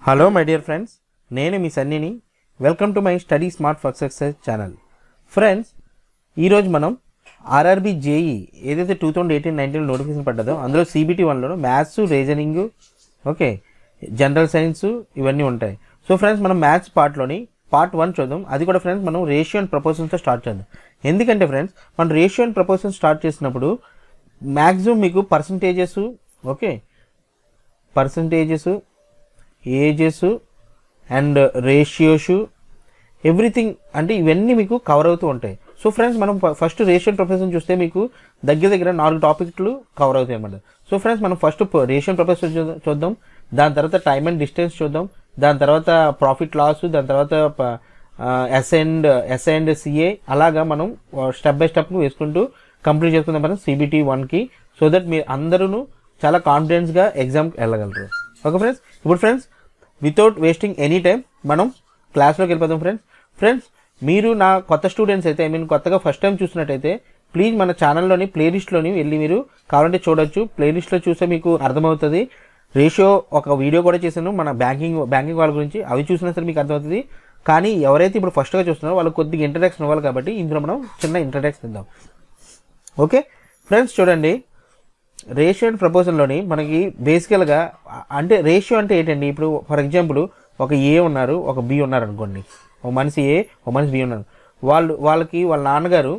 Hello my dear friends నేను మీ సన్నీని welcome to my study smart for success channel friends ఈరోజు మనం ఆర్ఆర్బి జేఈ ఏదైతే two thousand eighteen nineteen notification పడ్డదో అందులో సిబిటీ వన్లో maths reasoning okay general science ఇవన్నీ ఉంటాయి సో ఫ్రెండ్స్ మనం మ్యాథ్స్ పార్ట్లోని పార్ట్ వన్ చూద్దాం అది కూడా ఫ్రెండ్స్ మనం రేషియో అండ్ ప్రపోజన్స్తో స్టార్ట్ చేద్దాం ఎందుకంటే ఫ్రెండ్స్ మనం రేషియో అండ్ ప్రపోజన్ స్టార్ట్ చేసినప్పుడు మ్యాక్సిమం మీకు percentages okay percentages ages and ratios everything అంటే ఇవన్నీ మీకు కవర్ అవుతూ ఉంటాయి సో ఫ్రెండ్స్ మనం ఫస్ట్ రేషియల్ ప్రొఫెషన్ చూస్తే మీకు దగ్గర దగ్గర నాలుగు టాపిక్లు కవర్ అవుతాయి అన్నమాట సో ఫ్రెండ్స్ మనం ఫస్ట్ రేషియల్ ప్రొఫెషన్ చూద్దాం దాని తర్వాత టైమ్ అండ్ డిస్టెన్స్ చూద్దాం దాని తర్వాత ప్రాఫిట్ లాస్ దాని తర్వాత S and S and CA అలాగా మనం స్టెప్ బై స్టెప్ వేసుకుంటూ కంప్లీట్ చేసుకుందాం మనం సిబిటీ వన్కి సో దట్ మీరు అందరూ చాలా కాన్ఫిడెన్స్గా ఎగ్జామ్కి వెళ్ళగలరు ఓకే ఫ్రెండ్స్ ఇప్పుడు friends without wasting any time మనం క్లాస్లోకి వెళ్ళిపోదాం ఫ్రెండ్స్ ఫ్రెండ్స్ మీరు నా కొత్త స్టూడెంట్స్ అయితే ఐ మీన్ కొత్తగా ఫస్ట్ టైం చూసినట్టయితే ప్లీజ్ మన ఛానల్లోని ప్లేలిస్ట్లోని వెళ్ళి మీరు కావాలంటే చూడొచ్చు ప్లేలిస్ట్లో చూస్తే మీకు అర్థమవుతుంది రేషియో ఒక వీడియో కూడా చేశాను మన బ్యాంకింగ్ బ్యాంకింగ్ వాళ్ళ గురించి అవి చూసినా సరే మీకు అర్థమవుతుంది కానీ ఎవరైతే ఇప్పుడు ఫస్ట్గా చూస్తున్నారో వాళ్ళకి కొద్దిగా ఇంట్రడక్షన్ ఇవ్వాలి కాబట్టి ఇందులో మనం చిన్న ఇంట్రడక్షన్ ఇద్దాం ఓకే ఫ్రెండ్స్ చూడండి రేషియో అండ్ ప్రపోజల్లోని మనకి బేసికల్గా అంటే రేషియో అంటే ఏంటండి ఇప్పుడు ఫర్ ఎగ్జాంపుల్ ఒక ఏ ఉన్నారు ఒక బి ఉన్నారు అనుకోండి ఒక మనిషి ఏ ఒక మనిషి బి ఉన్నారు వాళ్ళు వాళ్ళకి వాళ్ళ నాన్నగారు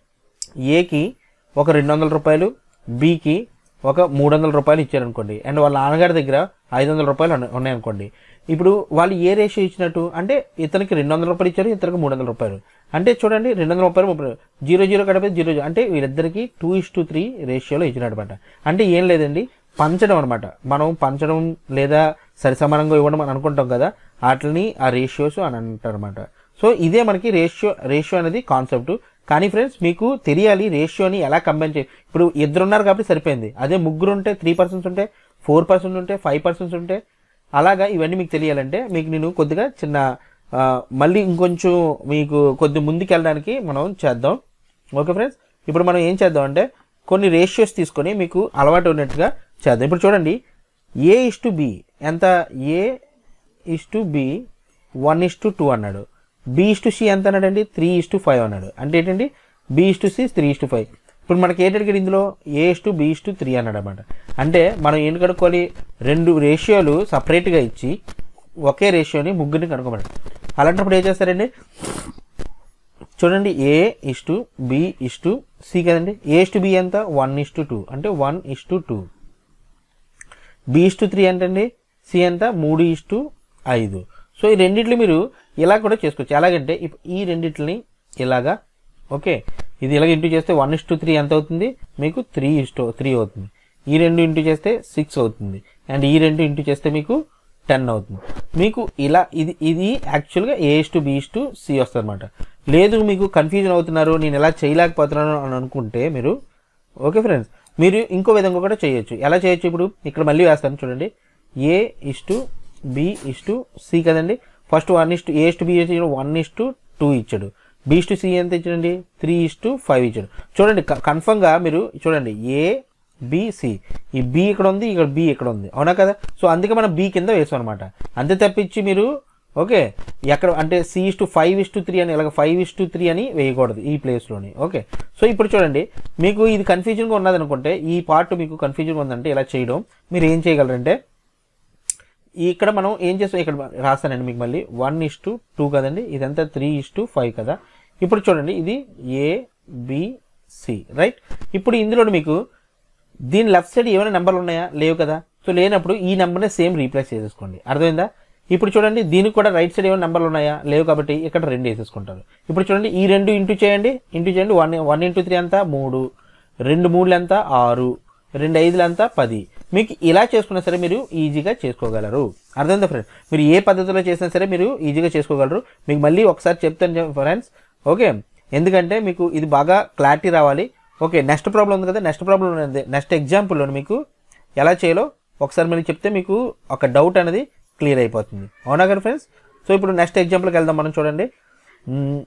ఏకి ఒక రెండు వందల రూపాయలు బికి ఒక మూడు వందల రూపాయలు ఇచ్చారనుకోండి అండ్ వాళ్ళ నాన్నగారి దగ్గర ఐదు వందల రూపాయలు ఉన్న- ఉన్నాయనుకోండి ఇప్పుడు వాళ్ళు ఏ రేషియో ఇచ్చినట్టు అంటే ఇతనికి రెండు వందల రూపాయలు ఇచ్చారు ఇతనికి మూడు వందల రూపాయలు అంటే చూడండి రెండు వందల రూపాయలు ముప్పై జీరో జీరో కడిపే జీరో జీరో అంటే వీళ్ళిద్దరికి టూ ఇస్ టు త్రీ రేషియోలో ఇచ్చినమాట అంటే ఏం లేదండి పంచడం అనమాట మనం పంచడం లేదా సరిసమానంగా ఇవ్వడం అని అనుకుంటాం కదా వాటిని ఆ రేషియోస్ అని అంటారు అనమాట సో ఇదే మనకి రేషియో రేషియో అనేది కాన్సెప్ట్ కానీ ఫ్రెండ్స్ మీకు తెలియాలి రేషియోని ఎలా కంబైన్ చే ఇప్పుడు ఇద్దరు ఉన్నారు కాబట్టి సరిపోయింది అదే ముగ్గురు ఉంటే త్రీ పర్సెంట్స్ ఉంటే ఫోర్ పర్సెంట్ ఉంటే ఫైవ్ పర్సెంట్స్ ఉంటే అలాగా ఇవన్నీ మీకు తెలియాలంటే మీకు నేను కొద్దిగా చిన్న ఆ, మళ్ళీ ఇంకొంచెం మీకు కొద్ది ముందుకు వెళ్ళడానికి మనం చేద్దాం ఓకే ఫ్రెండ్స్ ఇప్పుడు మనం ఏం చేద్దాం అంటే కొన్ని రేషియోస్ తీసుకొని మీకు అలవాటు ఉన్నట్టుగా చేద్దాం ఇప్పుడు చూడండి ఏ ఇస్ టు బి ఎంత A is to B one is to two అన్నాడు బి ఇస్ టు సి ఎంత అన్నాడండి త్రీ ఇస్ టు ఫైవ్ అన్నాడు అంటే ఏంటండి B is to C three is to five ఇప్పుడు మనకి ఏంటి అడిగాడు ఇందులో A is to B is to three అన్నాడు అనమాట అంటే మనం ఏంటి కనుక్కోవాలి రెండు రేషియోలు సపరేట్గా ఇచ్చి ఒకే రేషియోని ముగ్గురిని కనుక్కోమన్నాడు అలాంటప్పుడు ఏం చేస్తారండి చూడండి A is to B is to C కదండి ఏ ఇస్ టు బి ఎంత వన్ ఇస్ టు టూ అంటే one is to two B is to three అంటండి సి ఎంత మూడు ఇస్ టు ఐదు సో ఈ రెండిట్లు మీరు ఇలా కూడా చేసుకోవచ్చు ఎలాగంటే ఇప్- ఈ రెండిట్లని ఇలాగా ఓకే ఇది ఇలాగ ఇంటూ చేస్తే వన్ ఇస్ టు త్రీ ఎంత అవుతుంది మీకు త్రీ ఇస్ టు త్రీ అవుతుంది ఈ రెండు ఇంటూ చేస్తే సిక్స్ అవుతుంది అండ్ ఈ రెండు ఇంటూ చేస్తే మీకు టెన్ అవుతుంది మీకు ఇలా ఇది ఇది యాక్చువల్గా A is to B is to C వస్తుంది అనమాట లేదు మీకు కన్ఫ్యూజన్ అవుతున్నారు నేను ఎలా చేయలేకపోతున్నాను అని అనుకుంటే మీరు ఓకే ఫ్రెండ్స్ మీరు ఇంకో విధంగా కూడా చేయొచ్చు ఎలా చేయొచ్చు ఇప్పుడు ఇక్కడ మళ్ళీ వేస్తాను చూడండి A is to B is to C కదండి first one is to A is to B ఇచ్చాడు వన్ ఇస్ టు టూ ఇచ్చాడు బి ఇస్ టు సి ఎంత ఇచ్చాడండి త్రీ ఇస్ టు ఫైవ్ ఇచ్చాడు చూడండి కన్ఫర్మ్గా మీరు చూడండి ఏ బి సి ఈ బి ఇక్కడ ఉంది ఇక్కడ బి ఇక్కడ ఉంది అవునా కదా సో అందుకే మనం బి కింద వేసాం అనమాట అంతే తప్పించి మీరు ఓకే ఎక్కడ అంటే C is to five is to three అని ఇలాగ ఫైవ్ ఇస్ టు త్రీ అని వేయకూడదు ఈ ప్లేస్లోని ఓకే సో ఇప్పుడు చూడండి మీకు ఇది కన్ఫ్యూజన్గా ఉన్నది అనుకుంటే ఈ పార్ట్ మీకు కన్ఫ్యూజన్ ఉందంటే ఇలా చేయడం మీరు ఏం చేయగలరంటే ఇక్కడ మనం ఏం చేస్తాం ఇక్కడ రాస్తానండి మీకు మళ్ళీ వన్ ఇస్ టు టూ కదండి ఇదంతా త్రీ ఇస్ టు ఫైవ్ కదా ఇప్పుడు చూడండి ఇది ఏ బి సి రైట్ ఇప్పుడు ఇందులో మీకు దీని లెఫ్ట్ సైడ్ ఏమైనా నెంబర్లు ఉన్నాయా లేవు కదా సో లేనప్పుడు ఈ నెంబర్ని సేమ్ రీప్లేస్ చేసేసుకోండి అర్థమైందా ఇప్పుడు చూడండి దీనికి కూడా రైట్ సైడ్ ఏమైనా నెంబర్లు ఉన్నాయా లేవు కాబట్టి ఇక్కడ రెండు వేసేసుకుంటారు ఇప్పుడు చూడండి ఈ రెండు ఇంటూ చేయండి ఇంటూ చేయండి వన్ వన్ ఇంటూ త్రీ అంతా మూడు రెండు మూడులు ఎంత ఆరు రెండు ఐదులు అంతా పది మీకు ఇలా చేసుకున్నా సరే మీరు ఈజీగా చేసుకోగలరు అర్థమైందా ఫ్రెండ్స్ మీరు ఏ పద్ధతిలో చేసినా సరే మీరు ఈజీగా చేసుకోగలరు మీకు మళ్ళీ ఒకసారి చెప్తాను ఫ్రెండ్స్ ఓకే ఎందుకంటే మీకు ఇది బాగా క్లారిటీ రావాలి ఓకే నెక్స్ట్ ప్రాబ్లం ఉంది కదా నెక్స్ట్ ప్రాబ్లం ఉంది నెక్స్ట్ ఎగ్జాంపుల్లో మీకు ఎలా చేయాలో ఒకసారి మీరు చెప్తే మీకు ఒక డౌట్ అనేది క్లియర్ అయిపోతుంది అవునా కదా ఫ్రెండ్స్ సో ఇప్పుడు నెక్స్ట్ ఎగ్జాంపుల్కి వెళ్దాం మనం చూడండి మ్మ్.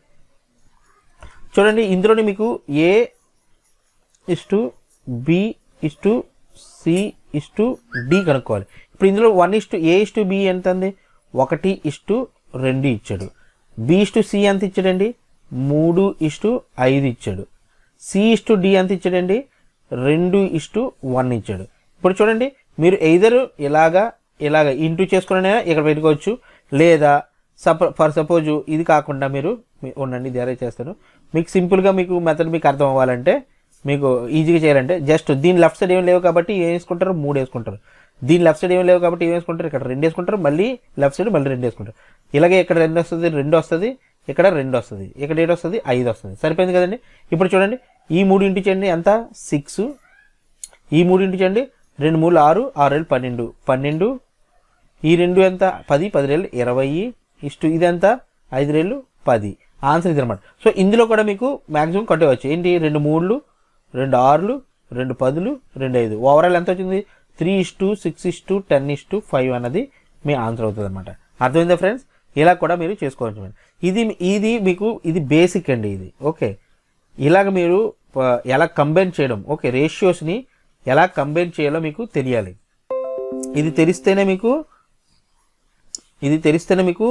చూడండి ఇందులోని మీకు A is to B is to C is to D కనుక్కోవాలి ఇప్పుడు ఇందులో one is to A is to B ఎంత ఉంది ఒకటి ఇష్టు రెండు ఇచ్చాడు బి ఇష్టు సి ఎంత ఇచ్చాడండి మూడు ఇష్టు ఐదు ఇచ్చాడు సి ఇష్టు డి ఎంత ఇచ్చాడండి రెండు ఇష్టు వన్ ఇచ్చాడు ఇప్పుడు చూడండి మీరు ఎయిదర్ ఇలాగా ఇలాగ ఇంటూ చేసుకునే ఇక్కడ పెట్టుకోవచ్చు లేదా సపో ఫర్ సపోజ్ ఇది కాకుండా మీరు మీ- ఉండండి ఇది అరే చేస్తాను మీకు సింపుల్గా మీకు మెథడ్ మీకు అర్థం అవ్వాలంటే మీకు ఈజీగా చేయాలంటే జస్ట్ దీని లెఫ్ట్ సైడ్ ఏం లేవు కాబట్టి ఏం వేసుకుంటారు మూడు వేసుకుంటారు దీని లెఫ్ట్ సైడ్ ఏం లేవు కాబట్టి ఏం వేసుకుంటారు ఇక్కడ రెండు వేసుకుంటారు మళ్ళీ లెఫ్ట్ సైడ్ మళ్ళీ రెండు వేసుకుంటారు ఇలాగే ఇక్కడ రెండు వస్తుంది రెండు వస్తుంది ఇక్కడ రెండు వస్తుంది ఇక్కడ ఏడు వస్తుంది ఐదు వస్తుంది సరిపోయింది కదండి ఇప్పుడు చూడండి ఈ మూడు ఇంటి చేయండి ఎంత సిక్స్ ఈ మూడు ఇంటి చేయండి రెండు మూడు ఆరు ఆరు ఏళ్ళు పన్నెండు పన్నెండు ఈ రెండు ఎంత పది పది రేళ్ళు ఇరవై ఇష్టు ఇది ఎంత ఐదు రేళ్ళు పది ఆన్సర్ ఇది అనమాట సో ఇందులో కూడా మీకు మ్యాక్సిమం కట్టవచ్చు ఏంటి రెండు మూడులు రెండు ఆరులు రెండు పదులు రెండు ఐదు ఓవరాల్ ఎంత వచ్చింది three is to six is to ten is to five అన్నది మీ ఆన్సర్ అవుతుంది అనమాట అర్థమైందా ఫ్రెండ్స్ ఇలా కూడా మీరు చేసుకోవచ్చు ఇది ఇది మీకు ఇది బేసిక్ అండి ఇది ఓకే ఇలాగ మీరు ప, ఎలా కంబైన్ చేయడం ఓకే రేషియోస్ని ఎలా కంబైన్ చేయాలో మీకు తెలియాలి ఇది తెలిస్తేనే మీకు ఇది తెలిస్తేనే మీకు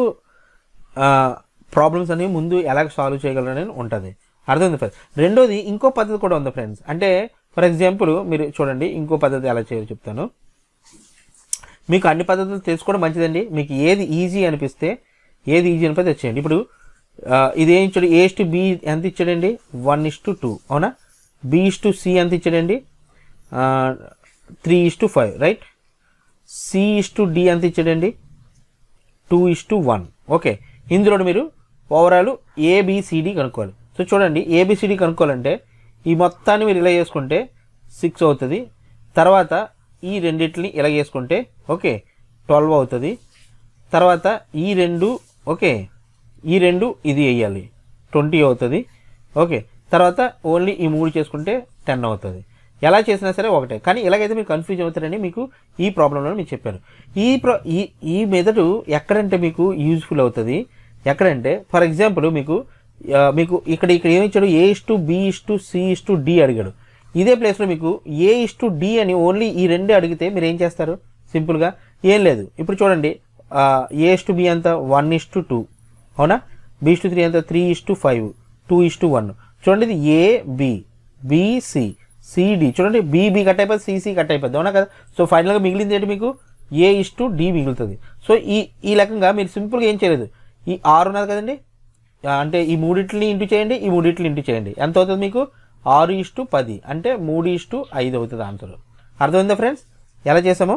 ప్రాబ్లమ్స్ అనేవి ముందు ఎలా సాల్వ్ చేయగలరని ఉంటుంది అర్థమైంది ఫ్రెండ్స్ రెండోది ఇంకో పద్ధతి కూడా ఉంది ఫ్రెండ్స్ అంటే ఫర్ ఎగ్జాంపుల్ మీరు చూడండి ఇంకో పద్ధతి ఎలా చేయాలో చెప్తాను మీకు అన్ని పద్ధతులు తెలుసుకోవడం మంచిదండి మీకు ఏది ఈజీ అనిపిస్తే ఏది ఈజీ అనిపిస్తే తెచ్చేయండి ఇప్పుడు ఆ, ఇది ఏం ఇచ్చాడు ఏ టు బి ఎంత ఇచ్చాడండి వన్ ఇస్ టు టూ అవునా బి ఇస్ టు సి ఎంత ఇచ్చాడండి three is to five right C is to D ఎంత ఇచ్చాడండి two is to one okay ఇందులో మీరు ఓవరాల్ ఏబిసిడి కనుక్కోవాలి సో చూడండి ఏబిసిడి కనుక్కోవాలంటే ఈ మొత్తాన్ని మీరు ఇలా చేసుకుంటే సిక్స్ అవుతుంది తర్వాత ఈ రెండింటిని ఇలా చేసుకుంటే ఓకే ట్వెల్వ్ అవుతుంది తర్వాత ఈ రెండు ఓకే ఈ రెండు ఇది వేయాలి ట్వంటీ అవుతుంది ఓకే తర్వాత ఓన్లీ ఈ మూడు చేసుకుంటే టెన్ అవుతుంది ఎలా చేసినా సరే ఒకటే కానీ ఇలాగైతే మీరు కన్ఫ్యూజ్ అవుతారని మీకు ఈ ప్రాబ్లంలో మీకు చెప్పాను ఈ ప్ర ఈ ఈ మెథడ్ ఎక్కడంటే మీకు యూజ్ఫుల్ అవుతుంది ఎక్కడంటే ఫర్ ఎగ్జాంపుల్ మీకు ఆ, మీకు ఇక్కడ ఇక్కడ ఏమి ఇచ్చాడు A is to B is to C is to D అడిగాడు ఇదే ప్లేస్లో మీకు ఏ ఇస్ టు డి అని ఓన్లీ ఈ రెండే అడిగితే మీరు ఏం చేస్తారు సింపుల్గా ఏం లేదు ఇప్పుడు చూడండి ఏ ఇస్ టు బి అంత వన్ ఇస్ టు టూ అవునా బి ఇస్ టు త్రీ అంత three is to five two is to one చూడండి ఇది ఏ బి బిసి సిడి చూడండి బీబీ కట్ అయిపోతుంది సిసి కట్ అయిపోద్ది అవునా కదా సో ఫైనల్గా మిగిలింది ఏంటి మీకు ఏ ఇస్ టు డి మిగులుతుంది సో ఈ ఈ రకంగా మీరు సింపుల్గా ఏం చేయలేదు ఈ ఆరు ఉన్నది కదండి ఆ, అంటే ఈ మూడిట్లని ఇంటూ చేయండి ఈ మూడిట్లని ఇంటూ చేయండి ఎంత అవుతుంది మీకు ఆరు ఇష్టు పది అంటే మూడు ఇష్టు ఐదు అవుతుంది ఆన్సర్ అర్థమైందా ఫ్రెండ్స్ ఎలా చేసామో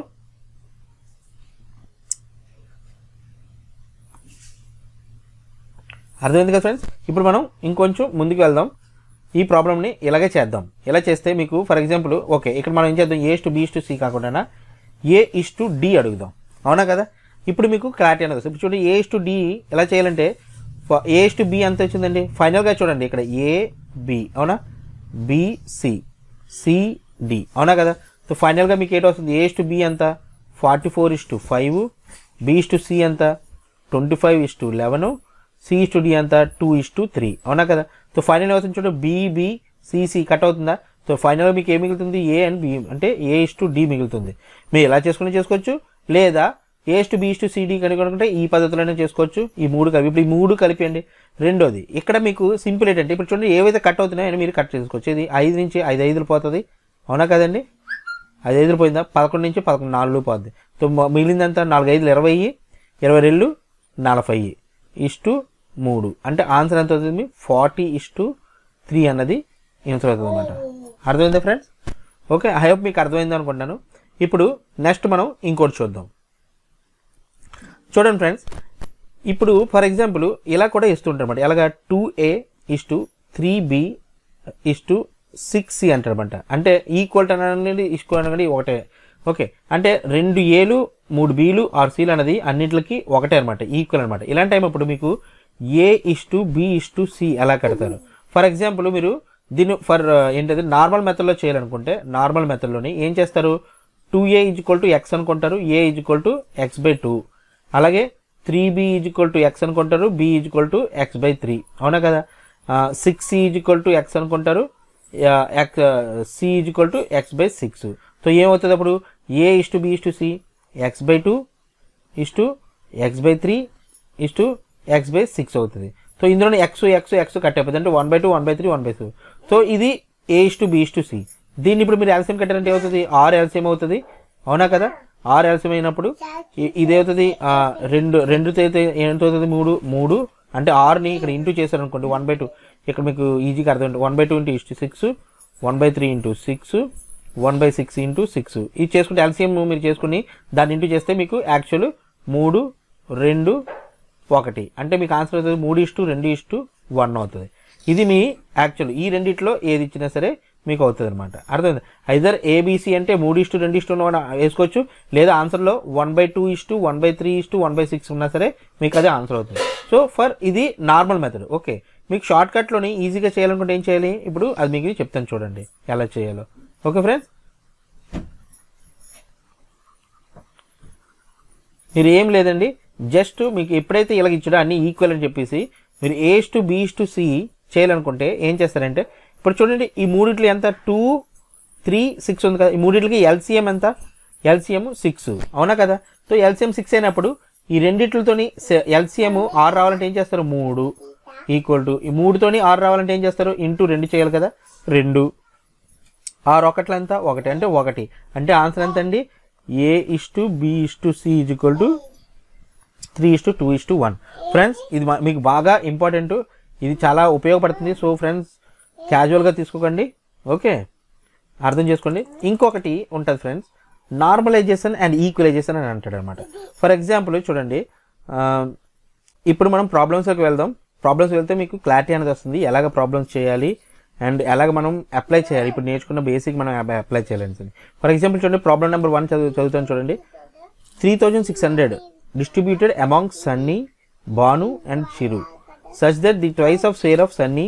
అర్థమైంది కదా ఫ్రెండ్స్ ఇప్పుడు మనం ఇంకొంచెం ముందుకు వెళ్దాం ఈ ప్రాబ్లమ్ని ఇలాగే చేద్దాం ఇలా చేస్తే మీకు ఫర్ ఎగ్జాంపుల్ ఓకే ఇక్కడ మనం ఏం చేద్దాం A to B to C కాకుండా ఏ ఇస్ టు డి అడుగుదాం అవునా కదా ఇప్పుడు మీకు క్లారిటీ అనేది వస్తుంది ఇప్పుడు చూడండి ఏ ఇస్ టు డి ఎలా చేయాలంటే ఏ ఇస్ టు బి ఎంత వచ్చిందండి ఫైనల్గా చూడండి ఇక్కడ ఏ బి అవునా బిసి సిడి అవునా కదా సో ఫైనల్గా మీకు ఏంటి వస్తుంది ఏ ఇస్ టు బి ఎంత forty four is to five B is to C ఎంత twenty five is to eleven C is to D ఎంత టూ ఇస్ టు త్రీ అవునా కదా సో ఫైనల్ అవుతుంది చూడండి బీబీ సిసి కట్ అవుతుందా so ఫైనల్గా మీకు ఏం మిగులుతుంది ఏ అండ్ బి అంటే ఏ ఇస్ టు డి మిగులుతుంది మీరు ఎలా చేసుకుని చేసుకోవచ్చు లేదా A is to B is to C D కనుక్కుంటే ఈ పద్ధతిలోనే చేసుకోవచ్చు ఈ మూడు కలిపి ఇప్పుడు ఈ మూడు కలిపియండి రెండోది ఇక్కడ మీకు సింపుల్ ఏంటంటే ఇప్పుడు చూడండి ఏవైతే కట్ అవుతున్నాయో మీరు కట్ చేసుకోవచ్చు ఇది ఐదు నుంచి ఐదు ఐదులు పోతుంది అవునా కదండి ఐదు ఐదులు పోయిందా పదకొండు నుంచి పదకొండు నాలుగు పోద్ది సో మ- మిగిలిందంతా నాలుగు ఐదులు ఇరవై ఇరవై రెండు నలభై ఇష్టు మూడు అంటే ఆన్సర్ ఎంత అవుతుంది ఫార్టీ ఇష్టు త్రీ అన్నది ఆన్సర్ అవుతుంది అనమాట అర్థమైందా ఫ్రెండ్స్ ఓకే ఐ హోప్ మీకు అర్థమైంది అనుకుంటాను ఇప్పుడు నెక్స్ట్ మనం ఇంకోటి చూద్దాం చూడండి ఫ్రెండ్స్ ఇప్పుడు ఫర్ ఎగ్జాంపుల్ ఇలా కూడా ఇస్తుంటారు అనమాట ఎలాగా two A is to three B is to six C అంటారనమాట అంటే ఈక్వల్ అనేది ఈక్వల్ అనేది ఒకటే ఓకే అంటే రెండు ఏలు మూడు బీలు ఆరు సీలు అనేది అన్నింటికి ఒకటే అనమాట ఈక్వల్ అనమాట ఇలాంటి టైం అప్పుడు మీకు A is to B is to C ఎలా కడతారు ఫర్ ఎగ్జాంపుల్ మీరు దీన్ని ఫర్ ఏంటది నార్మల్ మెథడ్లో చేయాలనుకుంటే నార్మల్ మెథడ్లోని ఏం చేస్తారు two A is equal to X అనుకుంటారు A is equal to X by two అలాగే three B is equal to X అనుకుంటారు B is equal to X by three అవునా కదా six C is equal to X అనుకుంటారు X C is equal to X by six so ఏమవుతుంది అప్పుడు A is to B is to C X by two is to X by three is to X by six అవుతుంది so ఇందులో X X X cut అయిపోతుంది అంటే one by two one by three one by two so ఇది A is to B is to C దీన్ని ఇప్పుడు మీరు LCM కట్టారంటే ఏమవుతుంది are LCM అవుతుంది అవునా కదా ఆర్ ఎల్సిఎం అయినప్పుడు ఇ- ఇది అవుతుంది ఆ, రెండు రెండుతో అయితే ఎంత అవుతుంది మూడు మూడు అంటే ఆర్ని ఇక్కడ ఇంటూ చేశారు అనుకోండి వన్ బై టూ ఇక్కడ మీకు ఈజీగా అర్థం one by two into is six one by three into six one by six into six ఇది చేసుకుంటే ఎల్సిఎం మీరు చేసుకుని దాన్ని ఇంటూ చేస్తే మీకు యాక్చువల్ మూడు రెండు ఒకటి అంటే మీకు ఆన్సర్ అవుతుంది మూడు ఇష్టు రెండు ఇష్టు వన్ అవుతుంది ఇది మీ యాక్చువల్ ఈ రెండిట్లో ఏది ఇచ్చినా సరే మీకు అవుతుంది అనమాట అర్థమైంది ఐదర్ ఏబీసీ అంటే మూడు ఇష్టు రెండు ఇష్టు ఉన్న వేసుకోవచ్చు లేదా ఆన్సర్లో one by two is to one by three is to one by six ఉన్నా సరే మీకు అదే ఆన్సర్ అవుతుంది సో ఫర్ ఇది నార్మల్ మెథడ్ ఓకే మీకు షార్ట్ కట్లోని ఈజీగా చేయాలనుకుంటే ఏం చేయాలి ఇప్పుడు అది మీకు చెప్తాను చూడండి ఎలా చేయాలో ఓకే ఫ్రెండ్స్ మీరు ఏం లేదండి జస్ట్ మీకు ఎప్పుడైతే ఇలాగ ఇచ్చాడో అన్ని ఈక్వల్ అని చెప్పేసి మీరు A's to B's to C చేయాలనుకుంటే ఏం చేస్తారంటే ఇప్పుడు చూడండి ఈ మూడిట్లు ఎంత టూ త్రీ సిక్స్ ఉంది కదా ఈ మూడిట్లకి ఎల్సిఎం ఎంత ఎల్సిఎం సిక్స్ అవునా కదా సో ఎల్సిఎం సిక్స్ అయినప్పుడు ఈ రెండిట్లతోని ఎల్సిఎం ఆరు రావాలంటే ఏం చేస్తారు మూడు ఈక్వల్ టు ఈ మూడుతోని ఆరు రావాలంటే ఏం చేస్తారు ఇంటూ రెండు చేయాలి కదా రెండు ఆరు ఒకట్ల ఎంత ఒకటి అంటే ఒకటి అంటే ఆన్సర్ ఎంత అండి A is to B is to C is equal to three is to two is to one friends ఇది మా- మీకు బాగా ఇంపార్టెంట్ ఇది చాలా ఉపయోగపడుతుంది సో ఫ్రెండ్స్ క్యాజువల్గా తీసుకోకండి ఓకే అర్థం చేసుకోండి ఇంకొకటి ఉంటుంది ఫ్రెండ్స్ నార్మలైజేషన్ అండ్ ఈక్వలైజేషన్ అని అంటాడు అనమాట ఫర్ ఎగ్జాంపుల్ చూడండి ఆ, ఇప్పుడు మనం ప్రాబ్లమ్స్లోకి వెళ్దాం ప్రాబ్లమ్స్ వెళ్తే మీకు క్లారిటీ అనేది వస్తుంది ఎలాగ ప్రాబ్లమ్స్ చేయాలి అండ్ ఎలాగ మనం అప్లై చేయాలి ఇప్పుడు నేర్చుకున్న బేసిక్ మనం అప్లై చేయాలని ఫర్ ఎగ్జాంపుల్ చూడండి ప్రాబ్లం నెంబర్ వన్ చదువు చదువుతాను చూడండి three thousand six hundred distributed among Sunny Banu and Chiru such that the twice of share of Sunny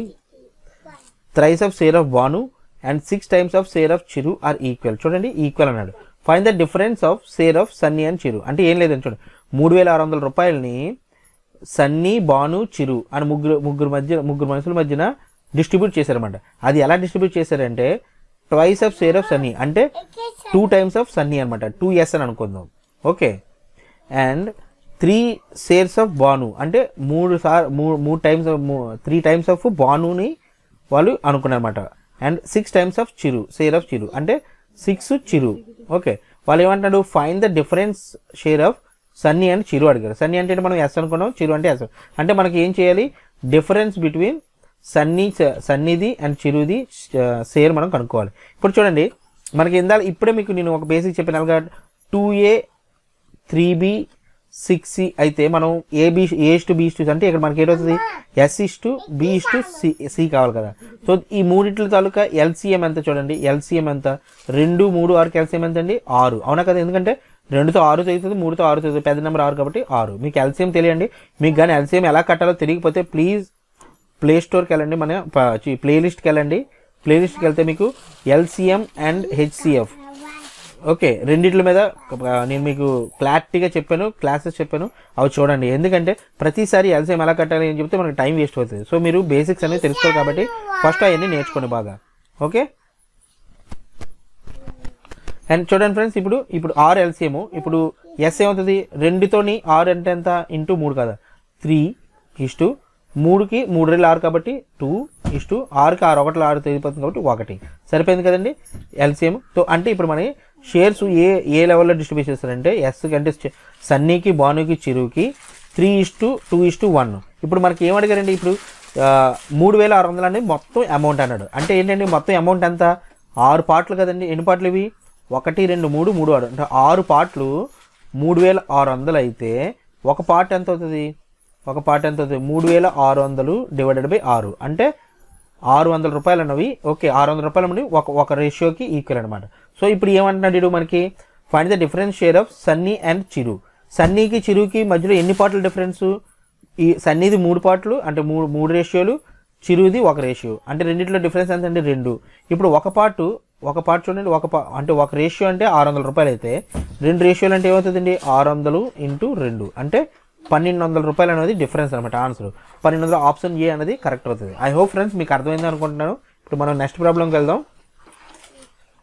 thrice of share of Banu and six times of share of Chiru are equal చూడండి equal అన్నాడు fine the difference of share of Sunny and Chiru అంటే ఏం లేదండి చూడండి మూడు వేల ఆరు వందల రూపాయలని సన్నీ బాను చిరు అని ముగ్గురు ముగ్గురు మధ్య ముగ్గురు మనుషుల మధ్యన డిస్ట్రిబ్యూట్ చేశారన్నమాట అది ఎలా డిస్ట్రిబ్యూట్ చేశారంటే twice of share of Sunny అంటే టూ టైమ్స్ ఆఫ్ సన్నీ అనమాట టూ ఎస్ అని అనుకుందాం okay and three shares of Banu అంటే మూడు సార్ మూడు మూడు టైమ్స్ త్రీ టైమ్స్ ఆఫ్ బానుని వాళ్ళు అనుకున్నారన్నమాట and six times of Chiru share of Chiru అంటే సిక్స్ చిరు ఓకే వాళ్ళు ఏమంటున్నాడు fine the difference share of Sunny and Chiru అడిగారు సన్నీ అంటే మనం ఎస్ అనుకున్నాం చిరు అంటే ఎస్ అంటే మనకి ఏం చేయాలి డిఫరెన్స్ బిట్వీన్ సన్నీ సన్నీది అండ్ చిరుది షేర్ మనం కనుక్కోవాలి ఇప్పుడు చూడండి మనకి ఇందాక ఇప్పుడే మీకు నేను ఒక బేసిక్ చెప్పిన two A three B six C అయితే మనం AB A's to B to అంటే ఇక్కడ మనకి ఏంటవుతుంది S is to B is to C C కావాలి కదా సో ఈ మూడిట్ల తాలూకా ఎల్సిఎం ఎంత చూడండి ఎల్సిఎం ఎంత రెండు మూడు ఆరుకి ఎల్సిఎం ఎంత అండి ఆరు అవునా కదా ఎందుకంటే రెండుతో ఆరు అవుతుంది మూడుతో ఆరు అవుతుంది పెద్ద నెంబర్ ఆరు కాబట్టి ఆరు మీకు ఎల్సిఎం తెలియండి మీకు కానీ ఎల్సిఎం ఎలా కట్టాలో తెలియకపోతే ప్లీజ్ ప్లే స్టోర్కి వెళ్ళండి మన ప్లేలిస్ట్కి వెళ్ళండి ప్లేలిస్ట్కి వెళ్తే మీకు ఎల్సిఎం అండ్ హెచ్సిఎఫ్ ఓకే రెండిట్ల మీద ఆ, నేను మీకు క్లారిటీగా చెప్పాను క్లాసెస్ చెప్పాను అవి చూడండి ఎందుకంటే ప్రతిసారి ఎల్సిఎం ఎలా కట్టాలి అని చెప్తే మనకి టైం వేస్ట్ అవుతుంది సో మీరు బేసిక్స్ అనేది తెలుసుకోవాలి కాబట్టి ఫస్ట్ అవన్నీ నేర్చుకోండి బాగా ఓకే అండ్ చూడండి ఫ్రెండ్స్ ఇప్పుడు ఇప్పుడు ఆరు ఎల్సిఎం ఇప్పుడు ఎస్ ఏమవుతుంది రెండుతోని ఆరు అంటే ఎంత ఇంటూ మూడు కదా త్రీ ఇస్టు మూడుకి మూడు రెండు ఆరు కాబట్టి టూ ఇస్టు ఆరుకి ఆరు ఒకటి ఆరు తెలిపోతుంది కాబట్టి ఒకటి సరిపోయింది కదండి ఎల్సిఎం సో అంటే ఇప్పుడు మన షేర్స్ ఏ ఏ లెవెల్లో డిస్ట్రిబ్యూట్ చేస్తారంటే ఎస్ అంటే చ- సన్నీకి బానుకి చిరుకి three is to two is to one ఇప్పుడు మనకి ఏం అడిగారండి ఇప్పుడు ఆ, మూడు వేల ఆరు వందలు అనేది మొత్తం అమౌంట్ అన్నాడు అంటే ఏంటండి మొత్తం అమౌంట్ ఎంత ఆరు పాటలు కదండి ఎన్ని పాటలు ఇవి ఒకటి రెండు మూడు మూడు ఆరు అంటే ఆరు పాటలు మూడు వేల ఆరు వందలు అయితే ఒక పార్ట్ ఎంత అవుతుంది ఒక పార్ట్ ఎంత అవుతుంది మూడు వేల ఆరు వందలు డివైడెడ్ బై ఆరు అంటే ఆరు వందల రూపాయలు అన్నవి ఓకే ఆరు వందల రూపాయలు అనేవి ఒక ఒక రేషియోకి ఈక్వల్ అనమాట సో ఇప్పుడు ఏమంటున్నాడు వీడు మనకి find the difference share of Sunny and Chiru సన్నీకి చిరుకి మధ్యలో ఎన్ని పాటలు డిఫరెన్స్ ఈ సన్నీది మూడు పాటలు అంటే మూడు మూడు రేషియోలు చిరుది ఒక రేషియో అంటే రెండిట్లో డిఫరెన్స్ ఎంత అంటే రెండు ఇప్పుడు ఒక పార్ట్ ఒక పార్ట్ చూడండి ఒక పా అంటే ఒక రేషియో అంటే ఆరు వందల రూపాయలు అయితే రెండు రేషియోలు అంటే ఏమవుతుందండి ఆరు వందలు ఇంటూ రెండు అంటే పన్నెండు వందల రూపాయలు అనేది డిఫరెన్స్ అనమాట ఆన్సర్ పన్నెండు వందల ఆప్షన్ ఏ అనేది కరెక్ట్ అవుతుంది ఐ హోప్ ఫ్రెండ్స్ మీకు అర్థమైంది అనుకుంటున్నాను ఇప్పుడు మనం నెక్స్ట్ ప్రాబ్లంకి వెళ్దాం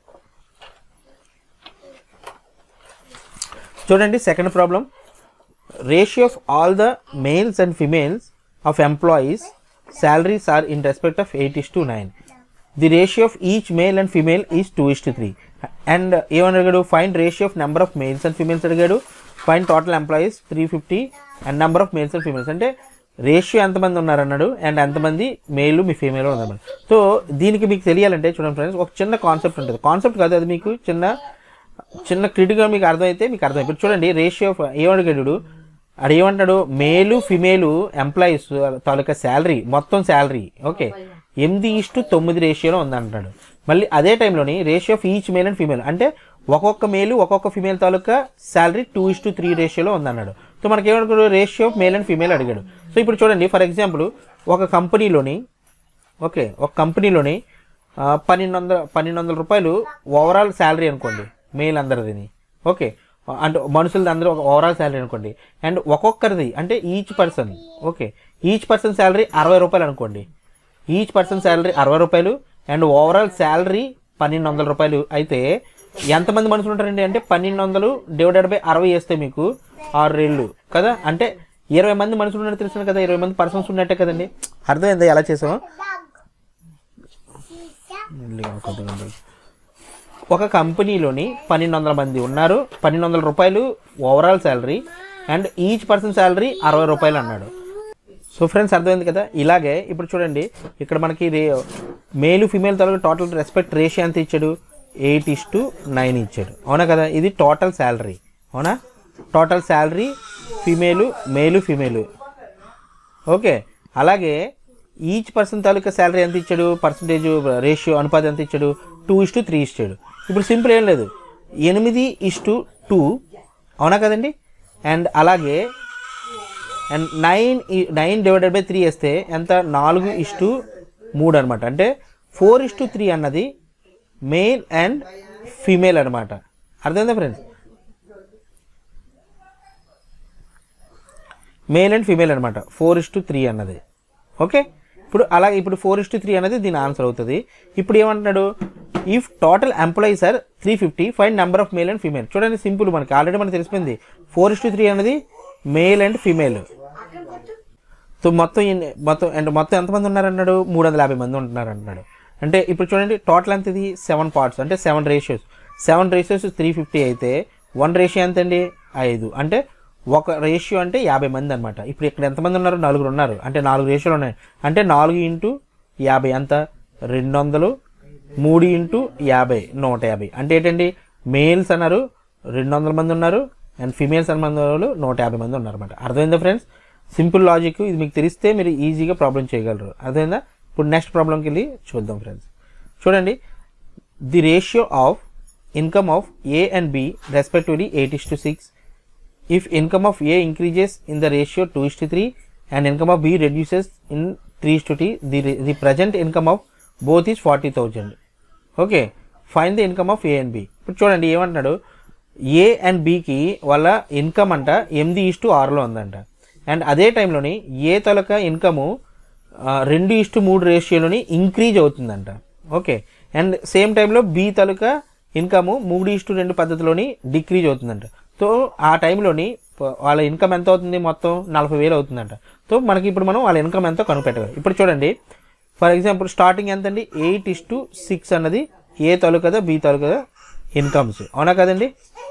చూడండి second problem ratio of all the males and females of employees salaries are in respect of 8 is to 9 the ratio of each male and female is 2 is to 3 and ఏమని అడిగాడు find ratio of number of males and females అడిగాడు find total employees three fifty and number of males and females అంటే ratio ఎంతమంది ఉన్నారు అన్నాడు and ఎంతమంది మేలు మీ female ఉన్నారు సో దీనికి మీకు తెలియాలంటే చూడండి ఫ్రెండ్స్ ఒక చిన్న కాన్సెప్ట్ ఉంటుంది కాన్సెప్ట్ కాదు అది మీకు చిన్న చిన్న క్రిటిక్గా మీకు అర్థమైతే మీకు అర్థం ఇప్పుడు చూడండి రేషియో ఆఫ్ ఏమడిగాడు అది ఏమంటాడు మేలు ఫిమేలు ఎంప్లాయీస్ తాలూకా శాలరీ మొత్తం శాలరీ ఓకే ఎనిమిది ఇష్టు తొమ్మిది రేషియోలో ఉందంటాడు మళ్ళీ అదే టైంలోని ratio of each male and female అంటే ఒక్కొక్క మేలు ఒక్కొక్క ఫిమేల్ తాలూకా salary two is to three రేషియోలో ఉందన్నాడు సో మనకి ఏమనుకున్నాడు ratio of male and female అడిగాడు సో ఇప్పుడు చూడండి ఫర్ ఎగ్జాంపుల్ ఒక కంపెనీలోని ఓకే ఒక కంపెనీలోని ఆ, పన్నెండు వందల పన్నెండు వందల రూపాయలు ఓవరాల్ శాలరీ అనుకోండి మెయిల్ అందరిది ఓకే అంటే మనుషులది అందరూ ఒక ఓవరాల్ శాలరీ అనుకోండి అండ్ ఒక్కొక్కరిది అంటే each person okay each person salary అరవై రూపాయలు అనుకోండి ఈచ్ పర్సన్ శాలరీ అరవై రూపాయలు అండ్ ఓవరాల్ శాలరీ పన్నెండు వందల రూపాయలు అయితే ఎంతమంది మనుషులు ఉంటారండి అంటే పన్నెండు వందలు డివైడెడ్ బై అరవై వేస్తే మీకు ఆరు రేళ్ళు కదా అంటే ఇరవై మంది మనుషులు ఉన్నట్టు తెలుసు కదా ఇరవై మంది పర్సన్స్ ఉన్నట్టే కదండి అర్థమైందా ఎలా చేసాము మెల్లిగా కొద్దిగా ఉంది. ఒక కంపెనీలోని పన్నెండు వందల మంది ఉన్నారు పన్నెండు వందల రూపాయలు overall salary and each person salary అరవై రూపాయలు అన్నాడు సో ఫ్రెండ్స్ అర్థమైంది కదా ఇలాగే ఇప్పుడు చూడండి ఇక్కడ మనకి రే మేలు ఫిమేల్ తరగతి టోటల్ రెస్పెక్ట్ రేషియో ఎంత ఇచ్చాడు ఎయిట్ ఇస్ టు నైన్ ఇచ్చాడు అవునా కదా ఇది టోటల్ శాలరీ అవునా total salary female male female okay అలాగే ఈచ్ పర్సన్ తాలూకా శాలరీ ఎంత ఇచ్చాడు పర్సంటేజ్ రేషియో అనుపాతం ఎంత ఇచ్చాడు టూ ఇస్ టు త్రీ ఇచ్చాడు ఇప్పుడు సింపుల్ ఏం లేదు ఎనిమిది ఇస్ టు టూ అవునా కదండి అండ్ అలాగే and nine nine divided by three వేస్తే ఎంత నాలుగు ఇస్ టు మూడు అనమాట అంటే ఫోర్ ఇస్ టు త్రీ అన్నది మేల్ అండ్ ఫీమేల్ అనమాట అర్థమైందా ఫ్రెండ్స్ మేల్ అండ్ ఫీమేల్ అనమాట ఫోర్ ఇస్ టు త్రీ అన్నది ఓకే ఇప్పుడు అలాగే ఇప్పుడు ఫోర్ ఇస్ టు త్రీ అనేది దీని ఆన్సర్ అవుతుంది ఇప్పుడు ఏమంటున్నాడు if total employees are three fifty five number of male and female చూడండి సింపుల్ మనకి ఆల్రెడీ మనకి తెలిసిపోయింది ఫోర్ ఇస్ టు త్రీ అనేది మేల్ అండ్ ఫీమేల్ సో మొత్తం ఎన్ని- మొత్తం అంటే మొత్తం ఎంతమంది ఉన్నారన్నాడు మూడు వందల యాభై మంది ఉంటున్నారు అంటున్నాడు అంటే ఇప్పుడు చూడండి టోటల్ ఎంత ఇది సెవెన్ పార్ట్స్ అంటే seven ratios seven ratios three fifty అయితే వన్ రేషియో ఎంత అండి ఐదు అంటే ఒక రేషియో అంటే యాభై మంది అనమాట ఇప్పుడు ఇక్కడ ఎంతమంది ఉన్నారు నలుగురు ఉన్నారు అంటే నాలుగు రేషియోలు ఉన్నాయి అంటే నాలుగు ఇంటూ యాభై ఎంత రెండు వందలు మూడు ఇంటూ యాభై నూట యాభై అంటే ఏంటండి మేల్స్ అన్నారు రెండు వందల మంది ఉన్నారు అండ్ ఫిమేల్స్ అన్న మంది వాళ్ళు నూట యాభై మంది ఉన్నారు అనమాట అర్థమైందా ఫ్రెండ్స్ సింపుల్ లాజిక్ ఇది మీకు తెలిస్తే మీరు ఈజీగా ప్రాబ్లం చేయగలరు అర్థమైందా ఇప్పుడు నెక్స్ట్ ప్రాబ్లంకి వెళ్ళి చూద్దాం ఫ్రెండ్స్ చూడండి the ratio of income of A and B respectively eight is to six if income of A increases in the ratio 2 is to 3 and income of B reduces in 3 is to T, the, the present income of both is 40,000. Okay fine the income of A and B ఇప్పుడు చూడండి ఏమంటున్నాడు ఏ and బికి వాళ్ళ income అంట ఎనిమిది is to ఆరులో ఉందంట and అదే టైంలోని ఏ తొలక ఇన్కము రెండు ఇస్టు మూడు రేషియోలోని ఇంక్రీజ్ అవుతుందంట ఓకే అండ్ సేమ్ టైంలో బి తాలూకా ఇన్కమ్ మూడు ఇస్టు రెండు పద్ధతిలోని డిక్రీజ్ అవుతుందంట సో ఆ టైంలోని ప- వాళ్ళ ఇన్కమ్ ఎంత అవుతుంది మొత్తం నలభై వేలు అవుతుందంట సో మనకి ఇప్పుడు మనం వాళ్ళ ఇన్కమ్ ఎంతో కనుపెట్టగలం ఇప్పుడు చూడండి ఫర్ ఎగ్జాంపుల్ స్టార్టింగ్ ఎంత అండి ఎయిట్ ఇస్ టు సిక్స్ అన్నది ఏ తాలూకు కదా బి తాలూకు కదా ఇన్కమ్స్ అవునా కదండి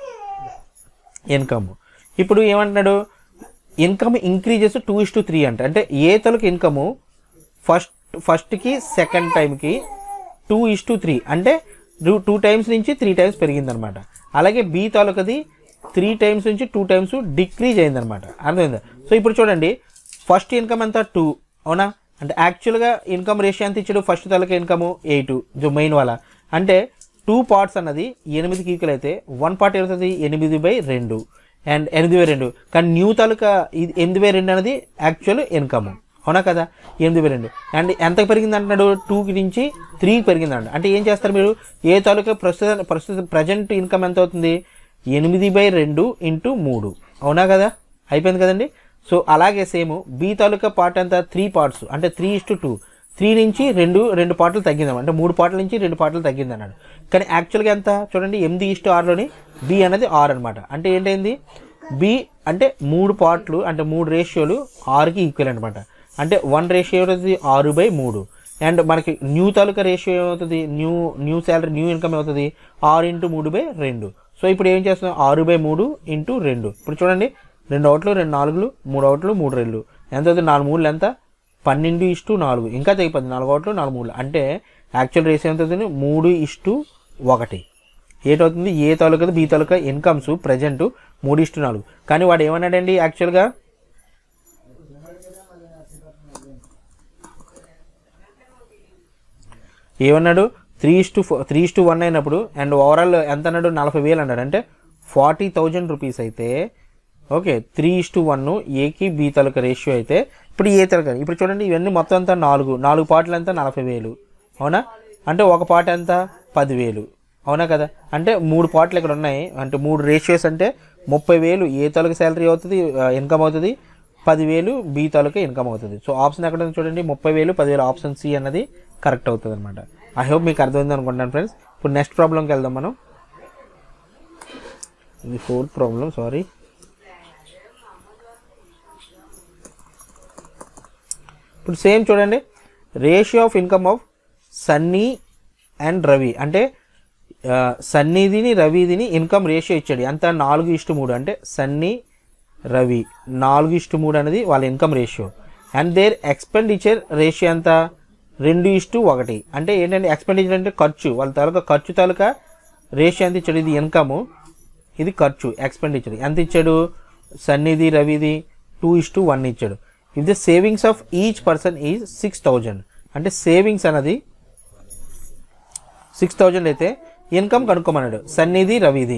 ఇన్కమ్ ఇప్పుడు ఏమంటున్నాడు income increases two is to three అంట అంటే ఏ తలకు ఇన్కము ఫస్ట్ ఫస్ట్కి సెకండ్ టైంకి టూ ఇస్ టు త్రీ అంటే టూ టూ టైమ్స్ నుంచి త్రీ టైమ్స్ పెరిగిందనమాట అలాగే బి తాలూకది త్రీ టైమ్స్ నుంచి టూ టైమ్స్ డిక్రీజ్ అయిందనమాట అర్థమైందా సో ఇప్పుడు చూడండి ఫస్ట్ ఇన్కమ్ ఎంత టూ అవునా అంటే యాక్చువల్గా ఇన్కమ్ రేషియో ఎంత ఇచ్చాడు ఫస్ట్ తాలూకా ఇన్కమ్ ఎయిట్ జో మెయిన్ వాళ్ళ అంటే టూ పార్ట్స్ అన్నది ఎనిమిదికి ఈక్వల్ అయితే వన్ పార్ట్ ఏమవుతుంది ఎనిమిది బై రెండు అండ్ ఎనిమిది బై రెండు కానీ న్యూ తాలూకా ఇది ఎనిమిది బై రెండు అనేది యాక్చువల్ ఇన్కమ్ అవునా కదా ఎనిమిది బై రెండు అండ్ ఎంత పెరిగింది అంటున్నాడు టూకి నుంచి త్రీకి పెరిగిందంట అంటే ఏం చేస్తారు మీరు ఏ తాలూకా ప్రస్తుత ప్రస్తుత ప్రజెంట్ ఇన్కమ్ ఎంత అవుతుంది ఎనిమిది బై రెండు ఇంటూ మూడు అవునా కదా అయిపోయింది కదండి సో అలాగే సేమ్ బి తాలూకా పార్ట్ ఎంత త్రీ పార్ట్స్ అంటే three is to two three నుంచి రెండు రెండు పాటలు తగ్గిందాం అంటే మూడు పాటల నుంచి రెండు పాటలు తగ్గింది అన్నాడు కానీ యాక్చువల్గా ఎంత చూడండి ఎనిమిది ఇష్టు ఆరులోని బి అనేది ఆరు అనమాట అంటే ఏంటైంది బి అంటే మూడు పార్ట్లు అంటే మూడు రేషియోలు ఆరుకి ఈక్వల్ అనమాట అంటే వన్ రేషియో అవుతుంది ఆరు బై మూడు అండ్ మనకి న్యూ తాలూకా రేషియో ఏమవుతుంది new new salary new income ఏమవుతుంది ఆరు ఇంటూ మూడు బై రెండు సో ఇప్పుడు ఏం చేస్తున్నాం ఆరు బై మూడు ఇంటూ రెండు ఇప్పుడు చూడండి రెండు ఒకట్లు రెండు నాలుగులు మూడు ఒకట్లు మూడు రెండు ఎంత అవుతుంది నాలుగు మూడులు ఎంత పన్నెండు ఇష్టు నాలుగు ఇంకా తెగిపోతుంది నాలుగు ఒకట్లు నాలుగు మూడు అంటే యాక్చువల్ రేషియో ఎంత అవుతుంది మూడు ఇష్టు ఒకటి ఏటవుతుంది ఏ తాలూకా బి తాలూకా ఇన్కమ్స్ ప్రజెంట్ మూడు ఇష్టు నాలుగు కానీ వాడు ఏమన్నాడండి యాక్చువల్గా ఏమన్నాడు three is to three is to one అయినప్పుడు అండ్ ఓవరాల్ ఎంత అన్నాడు నలభై వేలు అన్నాడు అంటే ఫార్టీ థౌజండ్ రూపీస్ అయితే okay three is to one ఏకి బి తాలూకా రేషియో అయితే ఇప్పుడు ఏ తలక ఇప్పుడు చూడండి ఇవన్నీ మొత్తం అంతా నాలుగు నాలుగు పాటలు ఎంత నలభై వేలు అవునా అంటే ఒక పాట ఎంత పదివేలు అవునా కదా అంటే మూడు పాటలు ఇక్కడ ఉన్నాయి అంటే మూడు రేషియోస్ అంటే ముప్పై వేలు ఏ తాలూకా శాలరీ అవుతుంది ఇన్కమ్ అవుతుంది పదివేలు బి తాలూకా ఇన్కమ్ అవుతుంది సో ఆప్షన్ ఎక్కడ ఉంది చూడండి ముప్పై వేలు పదివేలు ఆప్షన్ సి అన్నది కరెక్ట్ అవుతుంది అనమాట ఐ హోప్ మీకు అర్థమైంది అనుకుంటాను ఫ్రెండ్స్ ఇప్పుడు నెక్స్ట్ ప్రాబ్లంకి వెళ్దాం మనం ఇది ఫోర్త్ ప్రాబ్లం సారీ ఇప్పుడు సేమ్ చూడండి ratio of income of Sunny and Ravi అంటే ఆ, సన్నీదిని రవిదిని ఇన్కమ్ రేషియో ఇచ్చాడు ఎంత నాలుగు ఇష్టు మూడు అంటే సన్నీ రవి నాలుగు ఇష్టు మూడు అనేది వాళ్ళ income ratio and their expenditure ratio ఎంత రెండు ఇష్టు ఒకటి అంటే ఏంటంటే ఎక్స్పెండిచర్ అంటే ఖర్చు వాళ్ళ తాలూకా ఖర్చు తాలూకా రేషియో ఎంత ఇచ్చాడు ఇది ఇన్కమ్ ఇది ఖర్చు ఎక్స్పెండిచర్ ఎంత ఇచ్చాడు సన్నిధి రవిది టూ ఇస్ టు వన్ ఇచ్చాడు if the savings of each person is six thousand అంటే సేవింగ్స్ అనేది సిక్స్ థౌజండ్ అయితే ఇన్కమ్ కనుక్కోమన్నాడు సన్నిధి రవిది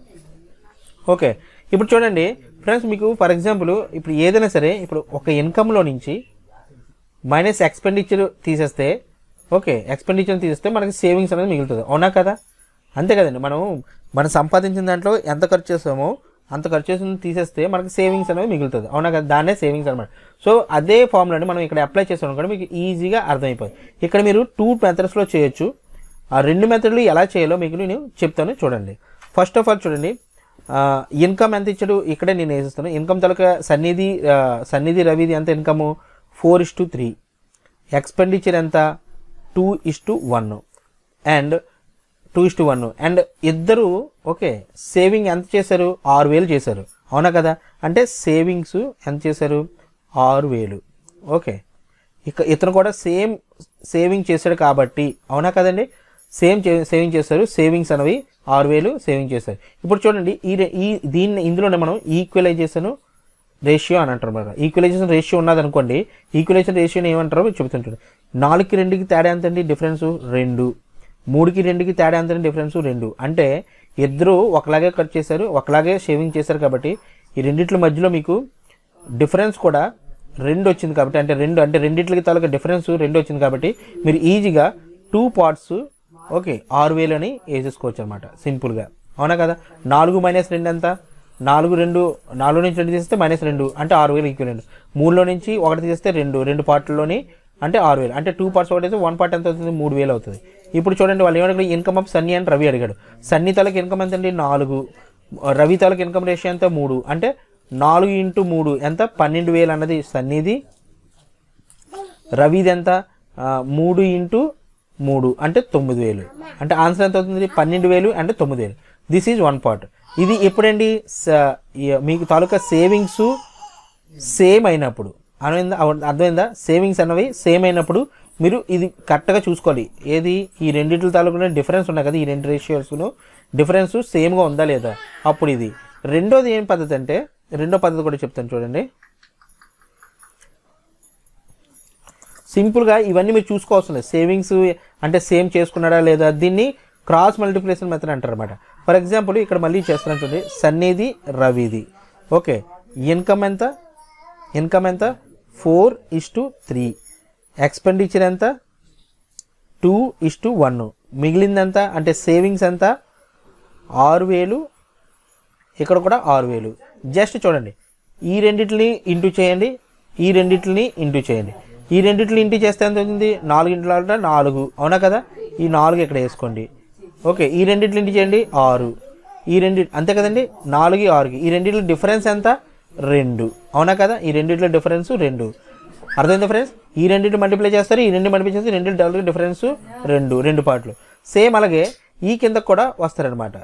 ఓకే ఇప్పుడు చూడండి ఫ్రెండ్స్ మీకు ఫర్ ఎగ్జాంపుల్ ఇప్పుడు ఏదైనా సరే ఇప్పుడు ఒక ఇన్కమ్లో నుంచి మైనస్ ఎక్స్పెండిచర్ తీసేస్తే ఓకే ఎక్స్పెండిచర్ తీసేస్తే మనకి సేవింగ్స్ అనేది మిగులుతుంది అవునా కదా అంతే కదండి మనం మనం సంపాదించిన దాంట్లో ఎంత ఖర్చు చేస్తామో అంత ఖర్చు చేసిన తీసేస్తే మనకి సేవింగ్స్ అనేది మిగులుతుంది అవునా కదా దాన్నే సేవింగ్స్ అనమాట సో అదే ఫార్ములాని మనం ఇక్కడ అప్లై చేస్తాం కూడా మీకు ఈజీగా అర్థమైపోయింది ఇక్కడ మీరు టూ మెథడ్స్లో చేయొచ్చు ఆ రెండు మెథడ్లు ఎలా చేయాలో మీకు నేను చెప్తాను చూడండి ఫస్ట్ ఆఫ్ ఆల్ చూడండి ఇన్కమ్ ఎంత ఇచ్చాడు ఇక్కడే నేను వేసిస్తాను ఇన్కమ్ తలక సన్నిధి ఆ, సన్నిధి రవిది ఎంత income four is to three expenditure ఎంత two is to one and two is to one and ఇద్దరు ఓకే సేవింగ్ ఎంత చేశారు ఆరు వేలు చేశారు అవునా కదా అంటే సేవింగ్స్ ఎంత చేశారు ఆరు వేలు ఓకే ఇక ఇతను కూడా సేమ్ సేవింగ్ చేశాడు కాబట్టి అవునా కదండి సేమ్ సేవింగ్ చేస్తారు సేవింగ్స్ అనేవి ఆరు వేలు సేవింగ్ చేస్తారు ఇప్పుడు చూడండి ఈ రె- ఈ దీన్ని ఇందులోనే మనం ఈక్వలైజేషన్ రేషియో అని అంటారు అనమాట ఈక్వలైజేషన్ రేషియో ఉన్నది అనుకోండి ఈక్వలైజేషన్ రేషియోని ఏమంటారో మీకు చెబుతుంటాడు నాలుగుకి రెండుకి తేడా ఎంత అండి డిఫరెన్స్ రెండు మూడుకి రెండుకి తేడా ఎంత అండి డిఫరెన్స్ రెండు అంటే ఇద్దరు ఒకలాగే కట్ చేశారు ఒకలాగే షేవింగ్ చేశారు కాబట్టి ఈ రెండిట్ల మధ్యలో మీకు డిఫరెన్స్ కూడా రెండు వచ్చింది కాబట్టి అంటే రెండు అంటే రెండిట్లకి తాలూకా డిఫరెన్స్ రెండు వచ్చింది కాబట్టి మీరు ఈజీగా టూ పార్ట్స్ ఓకే ఆరు వేలు అని వేసేసుకోవచ్చు అనమాట సింపుల్గా అవునా కదా నాలుగు మైనస్ రెండు ఎంత నాలుగు రెండు నాలుగు నుంచి రెండు తీస్తే మైనస్ రెండు అంటే ఆరు వేలు ఈక్వల్ మూడులో నుంచి ఒకటి తీస్తే రెండు రెండు పార్ట్లలోని అంటే ఆరు వేలు అంటే టూ పార్ట్స్ ఒకటి అయితే వన్ పార్ట్ ఎంత అవుతుంది మూడు వేలు అవుతుంది ఇప్పుడు చూడండి వాళ్ళు ఏమడిగారు ఇన్కమ్ ఆఫ్ సన్నీ అని రవి అడిగాడు సన్నీ తాలూకు ఇన్కమ్ ఎంత అండి నాలుగు రవి తాలూకు ఇన్కమ్ రేషియో ఎంత మూడు అంటే నాలుగు ఇంటూ మూడు ఎంత పన్నెండు వేలు అన్నది సన్నీది రవిది ఎంత ఆ, మూడు ఇంటూ మూడు అంటే తొమ్మిది వేలు అంటే ఆన్సర్ ఎంత అవుతుంది పన్నెండు వేలు అంటే తొమ్మిది వేలు దిస్ ఈజ్ వన్ పార్ట్ ఇది ఎప్పుడండి స- ఈ- మీకు తాలూకా సేవింగ్స్ సేమ్ అయినప్పుడు అర్థమైందా అవ- అర్థమైందా సేవింగ్స్ అన్నవి సేమ్ అయినప్పుడు మీరు ఇది కరెక్ట్గా చూసుకోవాలి ఏది ఈ రెండింటి తాలూకా డిఫరెన్స్ ఉన్నాయి కదా ఈ రెండు రేషియోస్ను డిఫరెన్స్ సేమ్గా ఉందా లేదా అప్పుడు ఇది రెండోది ఏం పద్ధతి అంటే రెండో పద్ధతి కూడా చెప్తాను చూడండి సింపుల్గా ఇవన్నీ మీరు చూసుకోవాల్సిన సేవింగ్స్ అంటే సేమ్ చేసుకున్నాడా లేదా దీన్ని క్రాస్ మల్టిప్లికేషన్ మెథడ్ అంటారు అనమాట ఫర్ ఎగ్జాంపుల్ ఇక్కడ మళ్ళీ చేస్తున్నాను చూడండి సన్నీది రవిది ఓకే ఇన్కమ్ ఎంత ఇన్కమ్ ఎంత four is to three expenditure ఎంత టూ ఇస్ టు వన్ మిగిలిందంత అంటే సేవింగ్స్ ఎంత ఆరు వేలు ఇక్కడ కూడా ఆరు వేలు జస్ట్ చూడండి ఈ రెండిటిని ఇంటూ చేయండి ఈ రెండిటిని ఇంటూ చేయండి ఈ రెండిటిని ఇంటూ చేస్తే ఎంత అవుతుంది నాలుగు ఇంట్లో అంటే నాలుగు అవునా కదా ఈ నాలుగు ఇక్కడ వేసుకోండి ఓకే ఈ రెండిటిని ఇంటూ చేయండి ఆరు ఈ రెండు అంతే కదండి నాలుగు ఆరుకి ఈ రెండిట్లో డిఫరెన్స్ ఎంత రెండు అవునా కదా ఈ రెండిట్లో డిఫరెన్స్ రెండు అర్థమైందా ఫ్రెండ్స్ ఈ రెండింటి మల్టిప్లై చేస్తారు ఈ రెండు మల్టిప్లై చేస్తే రెండు డబుల్ డిఫరెన్స్ రెండు రెండు పార్ట్లు సేమ్ అలాగే ఈ కింద కూడా వస్తారనమాట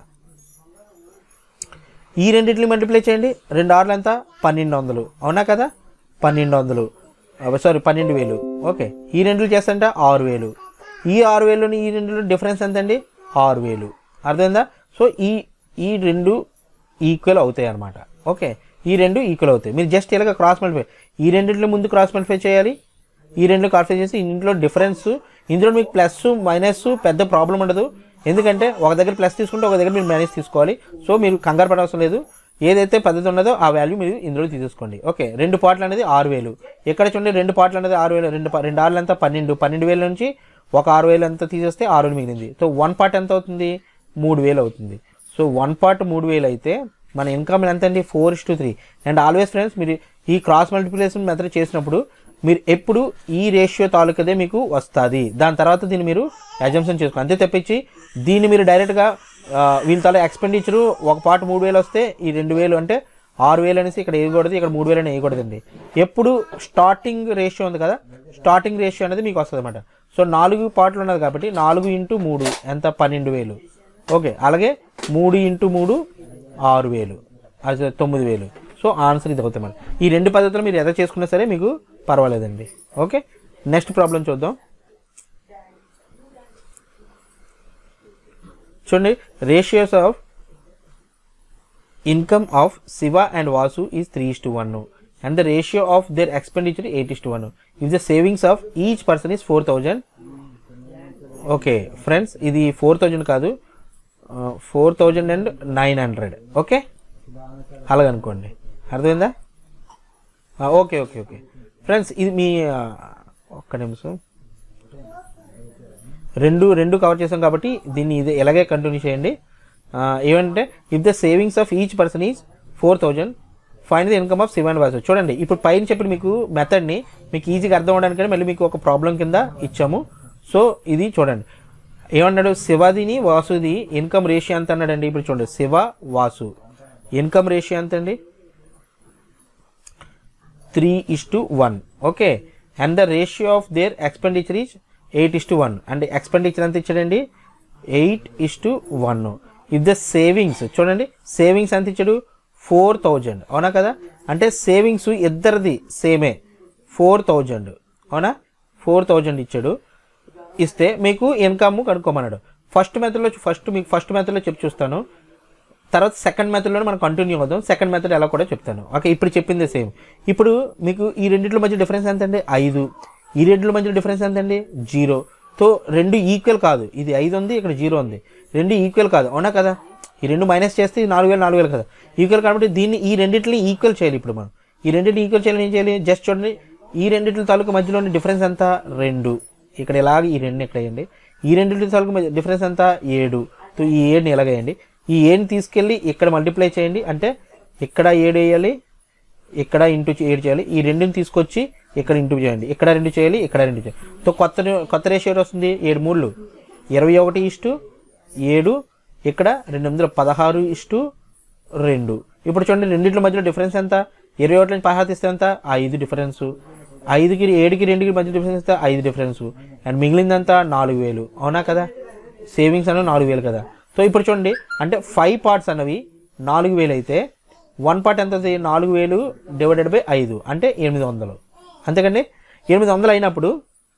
ఈ రెండింటిని మల్టిప్లై చేయండి రెండు ఆరులు ఎంత పన్నెండు వందలు అవునా కదా పన్నెండు వందలు సారీ పన్నెండు వేలు ఓకే ఈ రెండు చేస్తుంటే ఆరు వేలు ఈ ఆరు వేలుని ఈ రెండు డిఫరెన్స్ ఎంత అండి ఆరు వేలు అర్థమైందా సో ఈ ఈ రెండు ఈక్వల్ అవుతాయి అనమాట ఓకే ఈ రెండు ఈక్వల్ అవుతాయి మీరు జస్ట్ ఇలాగ క్రాస్ మల్టిఫై ఈ రెండింటిలో ముందు క్రాస్ మల్టిఫై చేయాలి ఈ రెండు క్రాస్ చేసి ఇంట్లో డిఫరెన్స్ ఇందులో మీకు ప్లస్ మైనస్ పెద్ద ప్రాబ్లం ఉండదు ఎందుకంటే ఒక దగ్గర ప్లస్ తీసుకుంటే ఒక దగ్గర మీరు మైనస్ తీసుకోవాలి సో మీరు కంగారు పడవసరం లేదు ఏదైతే పద్ధతి ఉన్నదో ఆ వాల్యూ మీరు ఇందులో తీసుకోండి ఓకే రెండు పాటలు అనేది ఆరు వేలు ఎక్కడ చూడండి రెండు పాటలు అనేది ఆరు వేలు రెండు పా- రెండు ఆరులు ఎంత పన్నెండు పన్నెండు వేల నుంచి ఒక ఆరు వేలు ఎంత తీసేస్తే ఆరు వేలు మిగిలింది సో వన్ పార్ట్ ఎంత అవుతుంది మూడు వేలు అవుతుంది సో వన్ పార్ట్ మూడు వేలు అయితే మన ఇన్కమ్ ఎంత అండి four is to three and always friends మీరు ఈ క్రాస్ మల్టిప్లికేషన్ మెథడ్ చేసినప్పుడు మీరు ఎప్పుడు ఈ రేషియో తాలూకదే మీకు వస్తుంది దాని తర్వాత దీన్ని మీరు అజంప్షన్ చేసుకోండి అంతే తప్పించి దీన్ని మీరు డైరెక్ట్గా ఆ, వీళ్ళ తాలూ ఎక్స్పెండిచరు ఒక పార్ట్ మూడు వేలు వస్తే ఈ రెండు వేలు అంటే ఆరు వేలు అనేసి ఇక్కడ వేయకూడదు ఇక్కడ మూడు వేలు అని వేయకూడదండి ఎప్పుడు స్టార్టింగ్ రేషియో ఉంది కదా స్టార్టింగ్ రేషియో అనేది మీకు వస్తుంది అనమాట సో నాలుగు పార్ట్లు ఉన్నది కాబట్టి నాలుగు ఇంటూ మూడు ఎంత పన్నెండు వేలు ఓకే అలాగే మూడు ఇంటూ మూడు ఆరు వేలు అది తొమ్మిది వేలు సో ఆన్సర్ ఇది అవుతుంది మరి ఈ రెండు పద్ధతులు మీరు ఎద చేసుకున్నా సరే మీకు పర్వాలేదండి ఓకే నెక్స్ట్ ప్రాబ్లం చూద్దాం చూడండి ratios of income of Shiva and Vasu is three is to one and the ratio of their expenditure eight is to one if the savings of each person is four thousand okay friends ఇది four thousand కాదు four thousand and nine hundred okay అలాగనుకోండి అర్థమైందా ఆ, okay okay okay friends ఇది మీ ఆ, ఒక్క నిమిషం రెండు రెండు కవర్ చేసాం కాబట్టి దీన్ని ఇది ఎలాగే కంటిన్యూ చేయండి ఆ, ఏమంటే if the savings of each person is four thousand fine the income of seven Vasu చూడండి ఇప్పుడు పైన చెప్పిన మీకు మెథడ్ని మీకు ఈజీగా అర్థం అవడానికి మళ్ళీ మీకు ఒక ప్రాబ్లం కింద ఇచ్చాము సో ఇది చూడండి ఏమన్నాడు శివాదిని వాసుది ఇన్కమ్ రేషియో ఎంత అన్నాడండి ఇప్పుడు చూడండి శివ వాసు ఇన్కమ్ రేషియో ఎంత అండి three is to one okay and the ratio of their expenditure is eight is to one and expenditure ఎంత ఇచ్చాడండి eight is to one if the savings చూడండి సేవింగ్స్ ఎంత ఇచ్చాడు ఫోర్ థౌజండ్ అవునా కదా అంటే సేవింగ్స్ ఇద్దరిది సేమే ఫోర్ థౌజండ్ అవునా ఫోర్ థౌజండ్ ఇచ్చాడు ఇస్తే మీకు ఇన్కమ్ కనుక్కోమన్నాడు ఫస్ట్ మెథడ్లో ఫస్ట్ మీకు ఫస్ట్ మెథడ్లో చెప్పి చూస్తాను తర్వాత సెకండ్ మెథడ్లో మనం కంటిన్యూ అవుదాం సెకండ్ మెథడ్ ఎలా కూడా చెప్తాను ఓకే ఇప్పుడు చెప్పింది సేమ్ ఇప్పుడు మీకు ఈ రెండింటిల మధ్య డిఫరెన్స్ ఎంత అండి ఐదు ఈ రెండింటిల మధ్య డిఫరెన్స్ ఎంత అండి జీరో సో రెండు ఈక్వల్ కాదు ఇది ఐదు ఉంది ఇక్కడ జీరో ఉంది రెండు ఈక్వల్ కాదు అవునా కదా ఈ రెండు మైనస్ చేస్తే ఇది నాలుగు వేలు నాలుగు వేలు కదా ఈక్వల్ కాబట్టి దీన్ని ఈ రెండింటిని ఈక్వల్ చేయాలి ఇప్పుడు మనం ఈ రెండింటిని ఈక్వల్ చేయాలి ఏం చేయాలి జస్ట్ చూడండి ఈ రెండింటి తాలూకు మధ్యలోని డిఫరెన్స్ ఎంత రెండు ఇక్కడ ఇలాగ ఈ రెండు ఇక్కడ వేయండి ఈ రెండింటి తాలూకు మధ్య డిఫరెన్స్ ఎంత ఏడు సో ఈ ఏడుని ఎలాగేయండి ఈ ఏడుని తీసుకెళ్ళి ఇక్కడ మల్టిప్లై చేయండి అంటే ఇక్కడ ఏడు వేయాలి ఇక్కడ ఇంటూ ఏడు చేయాలి ఈ రెండుని తీసుకొచ్చి ఇక్కడ ఇంటూ చేయండి ఇక్కడ రెండు చేయాలి ఇక్కడ రెండు చేయాలి సో కొత్త కొత్త రేషియో వస్తుంది ఏడు మూడులు ఇరవై ఒకటి ఇష్టు ఏడు ఇక్కడ రెండు వందల పదహారు ఇష్టు రెండు ఇప్పుడు చూడండి రెండింటి మధ్యలో డిఫరెన్స్ ఎంత ఇరవై ఒకటి నుంచి పదహారు తీస్తే ఎంత ఐదు డిఫరెన్స్ ఐదుకి ఏడుకి రెండుకి మధ్య డిఫరెన్స్ ఎంత ఐదు డిఫరెన్స్ అండ్ మిగిలిందంతా నాలుగు వేలు అవునా కదా సేవింగ్స్ అనేవి నాలుగు వేలు కదా సో ఇప్పుడు చూడండి అంటే ఫైవ్ పార్ట్స్ అన్నవి నాలుగు వేలు అయితే వన్ పార్ట్ ఎంత అవుతుంది? నాలుగు వేలు డివైడెడ్ బై ఐదు అంటే ఎనిమిది వందలు అంతేకండి ఎనిమిది వందలు అయినప్పుడు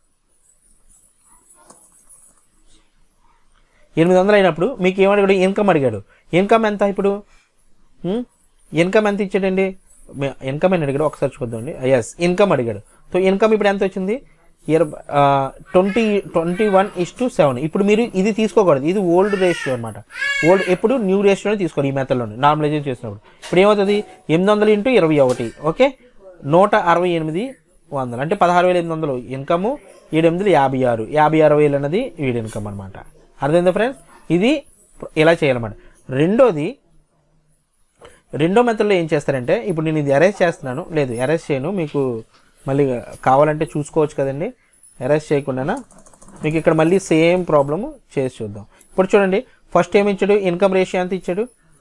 ఎనిమిది వందలు అయినప్పుడు మీకు ఏమడిగాడు ఇన్కమ్ అడిగాడు ఇన్కమ్ ఎంత ఇప్పుడు హ్మ్? ఇన్కమ్ ఎంత ఇచ్చాడండి మే- ఇన్కమ్ అని అడిగాడు ఒకసారి చూద్దామండి ఎస్ ఇన్కమ్ అడిగాడు సో ఇన్కమ్ ఇప్పుడు ఎంత వచ్చింది ఇరవై twenty twenty one is to seven ఇప్పుడు మీరు ఇది తీసుకోకూడదు ఇది ఓల్డ్ రేషియో అనమాట ఓల్డ్ ఎప్పుడు న్యూ రేషియోనే తీసుకోవాలి ఈ మెథడ్లోనే నార్మలైజేషన్ చేసినప్పుడు ఇప్పుడు ఏమవుతుంది ఎనిమిది వందలు ఇంటూ ఇరవై ఒకటి ఓకే నూట అరవై ఎనిమిది వందలు అంటే పదహారు వేల ఎనిమిది వందలు ఇన్కమ్ ఏడు ఎనిమిది యాభై ఆరు యాభై ఆరు వేలు అన్నది వీడి ఇన్కమ్ అనమాట అర్థమైందా ఫ్రెండ్స్ ఇది ఇలా చేయాలన్నమాట రెండోది రెండో మెథడ్లో ఏం చేస్తారంటే ఇప్పుడు నేను ఇది అరెస్ట్ చేస్తున్నాను లేదు అరెస్ట్ చేయను మీకు మళ్ళీ కావాలంటే చూసుకోవచ్చు కదండి అరెస్ట్ చేయకుండా మీకు ఇక్కడ మళ్ళీ సేమ్ ప్రాబ్లమ్ చేసి చూద్దాం ఇప్పుడు చూడండి ఫస్ట్ ఏమి ఇచ్చాడు ఇన్కమ్ రేషియో ఎంత ఇచ్చాడు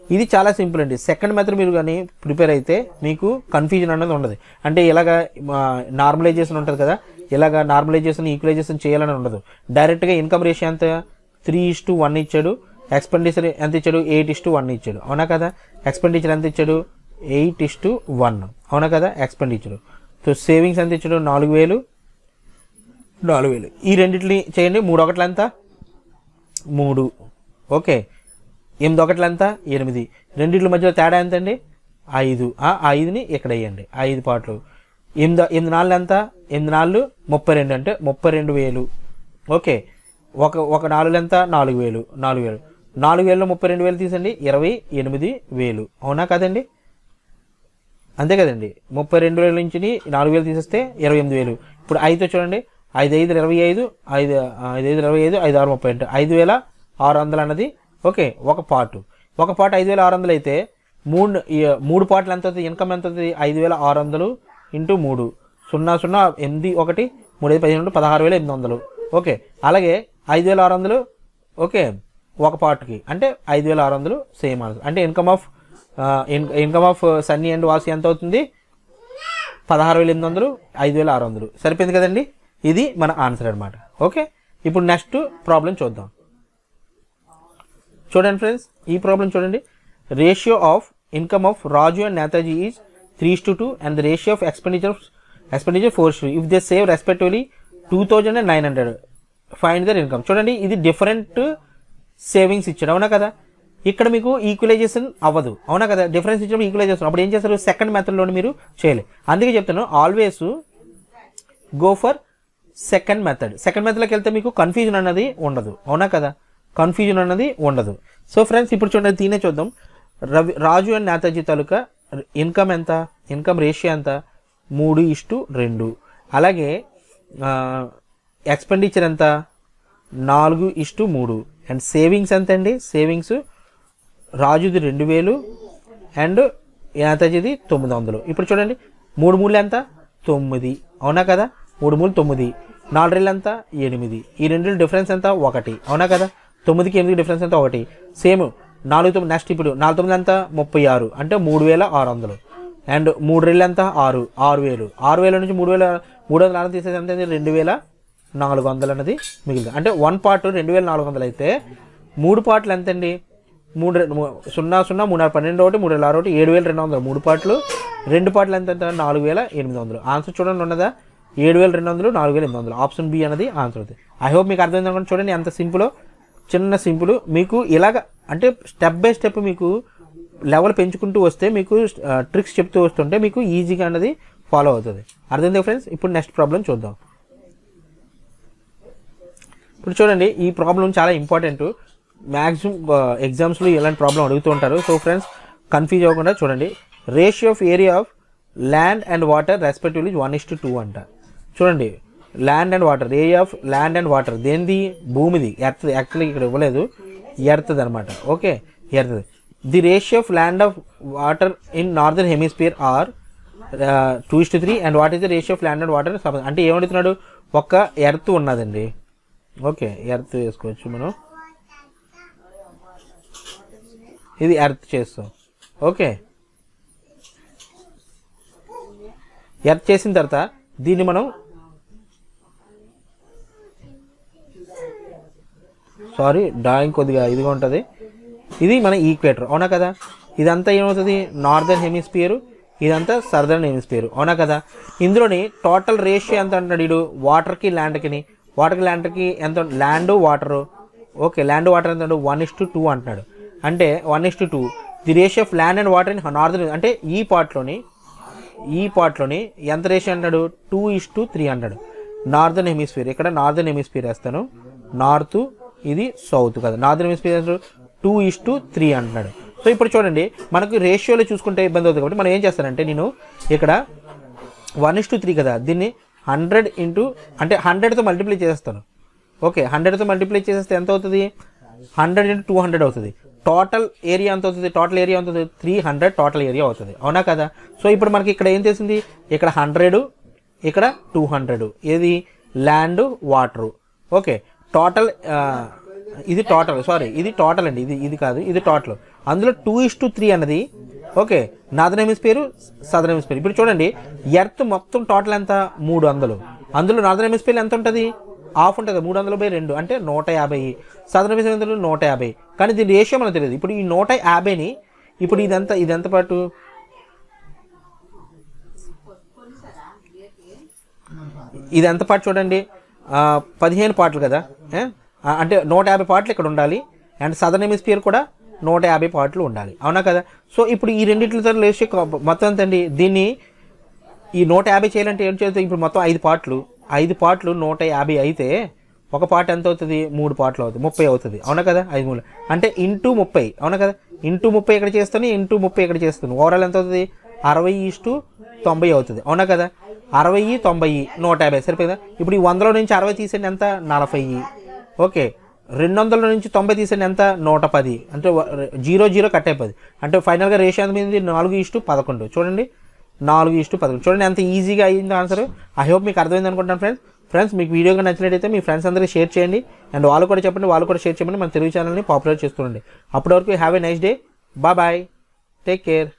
ఇది చాలా సింపుల్ అండి సెకండ్ మెథడ్ మీరు కానీ ప్రిపేర్ అయితే మీకు కన్ఫ్యూజన్ అనేది ఉండదు అంటే ఇలాగ నార్మలైజేషన్ ఉంటుంది కదా ఇలాగ నార్మలైజేషన్ ఈక్వలైజేషన్ చేయాలని ఉండదు డైరెక్ట్గా ఇన్కమ్ రేషియో ఎంత త్రీ ఇస్ టు వన్ ఇచ్చాడు ఎక్స్పెండిచర్ ఎంత ఇచ్చాడు ఎయిట్ ఇస్ టు వన్ ఇచ్చాడు అవునా కదా ఎక్స్పెండిచర్ ఎంత ఇచ్చాడు ఎయిట్ ఇస్ టు వన్ అవునా కదా ఎక్స్పెండిచర్ సో సేవింగ్స్ ఎంత ఇచ్చాడు నాలుగు వేలు నాలుగు వేలు ఈ రెండింటిని చేయండి మూడు ఒకట్ల ఎంత మూడు ఓకే ఎనిమిది ఒకట్ల ఎంత ఎనిమిది రెండింటి మధ్యలో తేడా ఎంత అండి ఐదు ఆ ఐదుని ఇక్కడ వేయండి ఐదు పాటలు ఎనిమిది ఎనిమిది నాలుగు ఎంత ఎనిమిది నాలుగు ముప్పై రెండు అంటే ముప్పై రెండు వేలు ఓకే ఒక ఒక నాలుగు ఎంత నాలుగు వేలు నాలుగు వేలు నాలుగు వేలలో ముప్పై రెండు వేలు తీసండి ఇరవై ఎనిమిది వేలు అవునా కదండి అంతే కదండి ముప్పై రెండు వేల నుంచి నాలుగు వేలు తీసేస్తే ఇరవై ఎనిమిది వేలు ఇప్పుడు ఐదుతో చూడండి ఐదు ఐదు ఇరవై ఐదు ఐదు ఐదు ఐదు ఇరవై ఐదు ఐదు ఆరు ముప్పై అంటే ఐదు వేల ఆరు వందలు అన్నది ఓకే ఒక పార్ట్ ఒక పార్ట్ ఐదు వేల ఆరు వందలు అయితే మూడు ఈ మూడు పార్ట్లు ఎంత అవుతుంది ఇన్కమ్ ఎంత అవుతుంది ఐదు వేల ఆరు వందలు ఇంటూ మూడు సున్నా సున్నా ఎనిమిది ఒకటి మూడు ఐదు పదిహేను పదహారు వేల ఎనిమిది వందలు ఓకే అలాగే ఐదు వేల ఆరు వందలు ఓకే ఒక పార్ట్కి అంటే ఐదు వేల ఆరు వందలు సేమ్ ఆన్సర్ అంటే income of income of Sunny and Vasi ఎంత అవుతుంది పదహారు వేల ఎనిమిది వందలు ఐదు వేల ఆరు వందలు సరిపోయింది కదండి ఇది మన ఆన్సర్ అనమాట ఓకే ఇప్పుడు నెక్స్ట్ ప్రాబ్లం చూద్దాం చూడండి ఫ్రెండ్స్ ఈ ప్రాబ్లం చూడండి ratio of income of Raju and Netaji is three to two and the ratio of expenditure expenditure four to if they save respectively two thousand and nine hundred find their income చూడండి ఇది different savings ఇచ్చాడు అవునా కదా ఇక్కడ మీకు equalisation అవ్వదు అవునా కదా డిఫరెన్స్ ఇచ్చినప్పుడు ఈక్వలైజేషన్ అప్పుడు ఏం చేస్తారు సెకండ్ మెథడ్లో మీరు చేయాలి అందుకే చెప్తాను always go for second method second మెథడ్లోకి వెళ్తే మీకు కన్ఫ్యూజన్ అన్నది ఉండదు అవునా కదా కన్ఫ్యూజన్ అన్నది ఉండదు సో ఫ్రెండ్స్ ఇప్పుడు చూడండి దీనే చూద్దాం రవి రాజు అండ్ నేతాజీ తాలూకా ఇన్కమ్ ఎంత ఇన్కమ్ రేషియో ఎంత మూడు ఇష్టు రెండు అలాగే ఎక్స్పెండిచర్ ఎంత నాలుగు ఇష్టు మూడు అండ్ సేవింగ్స్ ఎంత అండి సేవింగ్స్ రాజుది రెండు వేలు అండ్ నేతాజీది తొమ్మిది వందలు ఇప్పుడు చూడండి మూడు మూడు ఎంత తొమ్మిది అవునా కదా మూడు మూడు తొమ్మిది నాలుగు రెళ్ళు ఎంత ఎనిమిది ఈ రెండు డిఫరెన్స్ ఎంత ఒకటి అవునా కదా తొమ్మిదికి ఎనిమిది డిఫరెన్స్ ఎంత ఒకటి సేమ్ నాలుగు తొమ్మిది నెక్స్ట్ ఇప్పుడు నాలుగు తొమ్మిది ఎంత ముప్పై ఆరు అంటే మూడు వేల ఆరు వందలు అండ్ మూడు రెళ్ళు ఎంత ఆరు ఆరు వేలు ఆరు వేల నుంచి మూడు వేల మూడు వందల నాలుగు తీసేసి ఎంత అయింది? రెండు వేల నాలుగు వందలు అనేది మిగిలింది అంటే వన్ పార్ట్ రెండు వేల నాలుగు వందలు అయితే మూడు పార్ట్లు ఎంత అండి మూడు రె- ము- సున్నా సున్నా మూడు ఆరు పన్నెండు ఒకటి మూడు వేల ఆరు ఒకటి ఏడు వేల రెండు వందలు మూడు పార్ట్లు రెండు పార్ట్లు ఎంత ఎంత నాలుగు వేల ఎనిమిది వందలు ఆన్సర్ చూడండి ఉన్నదా ఏడు వేల రెండు వందలు నాలుగు వేల ఎనిమిది వందలు ఆప్షన్ బి అనేది ఆన్సర్ అవుతుంది ఐ హోప్ మీకు అర్థమైంది అనుకోండి చూడండి ఎంత సింపుల్ చిన్న సింపుల్ మీకు ఇలాగ అంటే స్టెప్ బై స్టెప్ మీకు లెవెల్ పెంచుకుంటూ వస్తే మీకు ట్రిక్స్ చెప్తూ వస్తుంటే మీకు ఈజీగా అనేది ఫాలో అవుతుంది అర్థమైంది ఫ్రెండ్స్ ఇప్పుడు నెక్స్ట్ ప్రాబ్లం చూద్దాం ఇప్పుడు చూడండి ఈ ప్రాబ్లం చాలా ఇంపార్టెంట్ మ్యాక్సిమం ఎగ్జామ్స్లో ఇలాంటి ప్రాబ్లం అడుగుతూ ఉంటారు సో ఫ్రెండ్స్ కన్ఫ్యూజ్ అవ్వకుండా చూడండి ratio of area of land and water respectively one is to two అంట చూడండి land and water area of land and water దేనిది భూమిది ఎర్త్ యాక్చువల్లీ ఇక్కడ ఇవ్వలేదు ఎర్తది అనమాట ఓకే ఎర్తది the ratio of land of water in northern hemisphere are two is to three and what is the ratio of land and water అంటే ఏమడుగుతున్నాడు ఒక ఎర్త్ ఉన్నదండి ఓకే ఎర్త్ వేసుకోవచ్చు మనం ఇది ఎర్త్ చేస్తాం ఓకే ఎర్త్ చేసిన తర్వాత దీన్ని మనం సారీ డ్రాయింగ్ కొద్దిగా ఇదిగా ఉంటుంది ఇది మన ఈక్వేటర్ అవునా కదా ఇదంతా ఏమవుతుంది నార్దర్న్ హెమిస్పియర్ ఇదంతా సదర్న్ హెమిస్పియర్ అవునా కదా ఇందులోని టోటల్ రేషియో ఎంత అంటాడు వీడు వాటర్కి ల్యాండ్కి వాటర్కి ల్యాండ్కి ఎంత land water okay land water ఎంత వన్ ఇస్ టు టూ అంటున్నాడు అంటే one is to two the ratio of land and water in northern అంటే ఈ పార్ట్లోని ఈ పార్ట్లోని ఎంత రేషియో అంటాడు టూ ఇస్ టు త్రీ అంటాడు నార్దర్న్ హెమిస్ఫియర్ ఇక్కడ నార్దర్న్ హెమిస్ఫియర్ వేస్తాను నార్త్ ఇది సౌత్ కదా northern hemisphere two is to three అంటున్నాడు సో ఇప్పుడు చూడండి మనకు రేషియోలో చూసుకుంటే ఇబ్బంది అవుతుంది కాబట్టి మనం ఏం చేస్తానంటే నేను ఇక్కడ వన్ ఇస్ టు త్రీ కదా దీన్ని హండ్రెడ్ ఇంటూ అంటే హండ్రెడ్తో మల్టిప్లై చేసేస్తాను ఓకే హండ్రెడ్తో మల్టిప్లై చేసేస్తే ఎంత అవుతుంది హండ్రెడ్ ఇంటూ టూ హండ్రెడ్ అవుతుంది టోటల్ ఏరియా ఎంత అవుతుంది టోటల్ ఏరియా ఎంత అవుతుంది త్రీ హండ్రెడ్ టోటల్ ఏరియా అవుతుంది అవునా కదా సో ఇప్పుడు మనకి ఇక్కడ ఏం తెలిసింది ఇక్కడ హండ్రెడ్ ఇక్కడ టూ హండ్రెడ్ ఏది ల్యాండ్ వాటరు ఓకే టోటల్ ఇది టోటల్ సారీ ఇది టోటల్ అండి ఇది ఇది కాదు ఇది టోటల్ అందులో టూ ఇస్ టు త్రీ అన్నది okay northern hemisphere southern hemisphere ఇప్పుడు చూడండి ఎర్త్ మొత్తం టోటల్ ఎంత మూడు వందలు అందులో నాదర్ హెమిస్ఫియర్ ఎంత ఉంటుంది హాఫ్ ఉంటుంది మూడు వందల బై రెండు అంటే నూట యాభై సదర్ హెమిస్ఫియర్ ఎంత నూట యాభై కానీ దీని రేషియో మనకు తెలియదు ఇప్పుడు ఈ నూట యాభైని ఇప్పుడు ఇదంతా ఇదెంత పాటు ఇది ఎంత పాటు చూడండి ఆ, పదిహేను పాటలు కదా ఏ? ఆ, అంటే నూట యాభై పాటలు ఇక్కడ ఉండాలి అండ్ సదర్న్ హెమిస్ఫియర్ కూడా నూట యాభై పాటలు ఉండాలి అవునా కదా సో ఇప్పుడు ఈ రెండింటితో లేచి మొత్తం ఎంత అండి దీన్ని ఈ నూట యాభై చేయాలంటే ఏం చేస్తుంది ఇప్పుడు మొత్తం ఐదు పాటలు ఐదు పాటలు నూట యాభై అయితే ఒక పాట ఎంత అవుతుంది మూడు పాటలు అవుతుంది ముప్పై అవుతుంది అవునా కదా ఐదు మూడు అంటే ఇంటూ ముప్పై అవునా కదా ఇంటూ ముప్పై ఇక్కడ చేస్తాను ఇంటూ ముప్పై ఇక్కడ చేస్తాను ఓవరాల్ ఎంత అవుతుంది అరవై ఇస్టు తొంభై అవుతుంది అవునా కదా అరవై తొంభై నూట యాభై సరిపోయిందా ఇప్పుడు ఈ వందలో నుంచి అరవై తీసేయండి ఎంత నలభై ఓకే రెండు వందల నుంచి తొంభై తీసేయండి ఎంత నూట పది అంటే వ- జీరో జీరో కట్ అయిపోద్ది అంటే ఫైనల్గా రేషియో ఎంత మీద నాలుగు ఇష్టు పదకొండు చూడండి నాలుగు ఇష్టు పదకొండు చూడండి ఎంత ఈజీగా అయ్యింది ఆన్సర్ ఐ హోప్ మీకు అర్థమైంది అనుకుంటాను ఫ్రెండ్స్ ఫ్రెండ్స్ మీకు వీడియో కానీ నచ్చినట్టయితే మీ ఫ్రెండ్స్ అందరికీ షేర్ చేయండి అండ్ వాళ్ళు కూడా చెప్పండి వాళ్ళు కూడా షేర్ చేయమని మన తెలుగు ఛానల్ని పాపులర్ చేస్తుండండి అప్పటి వరకు have a nice day bye bye take care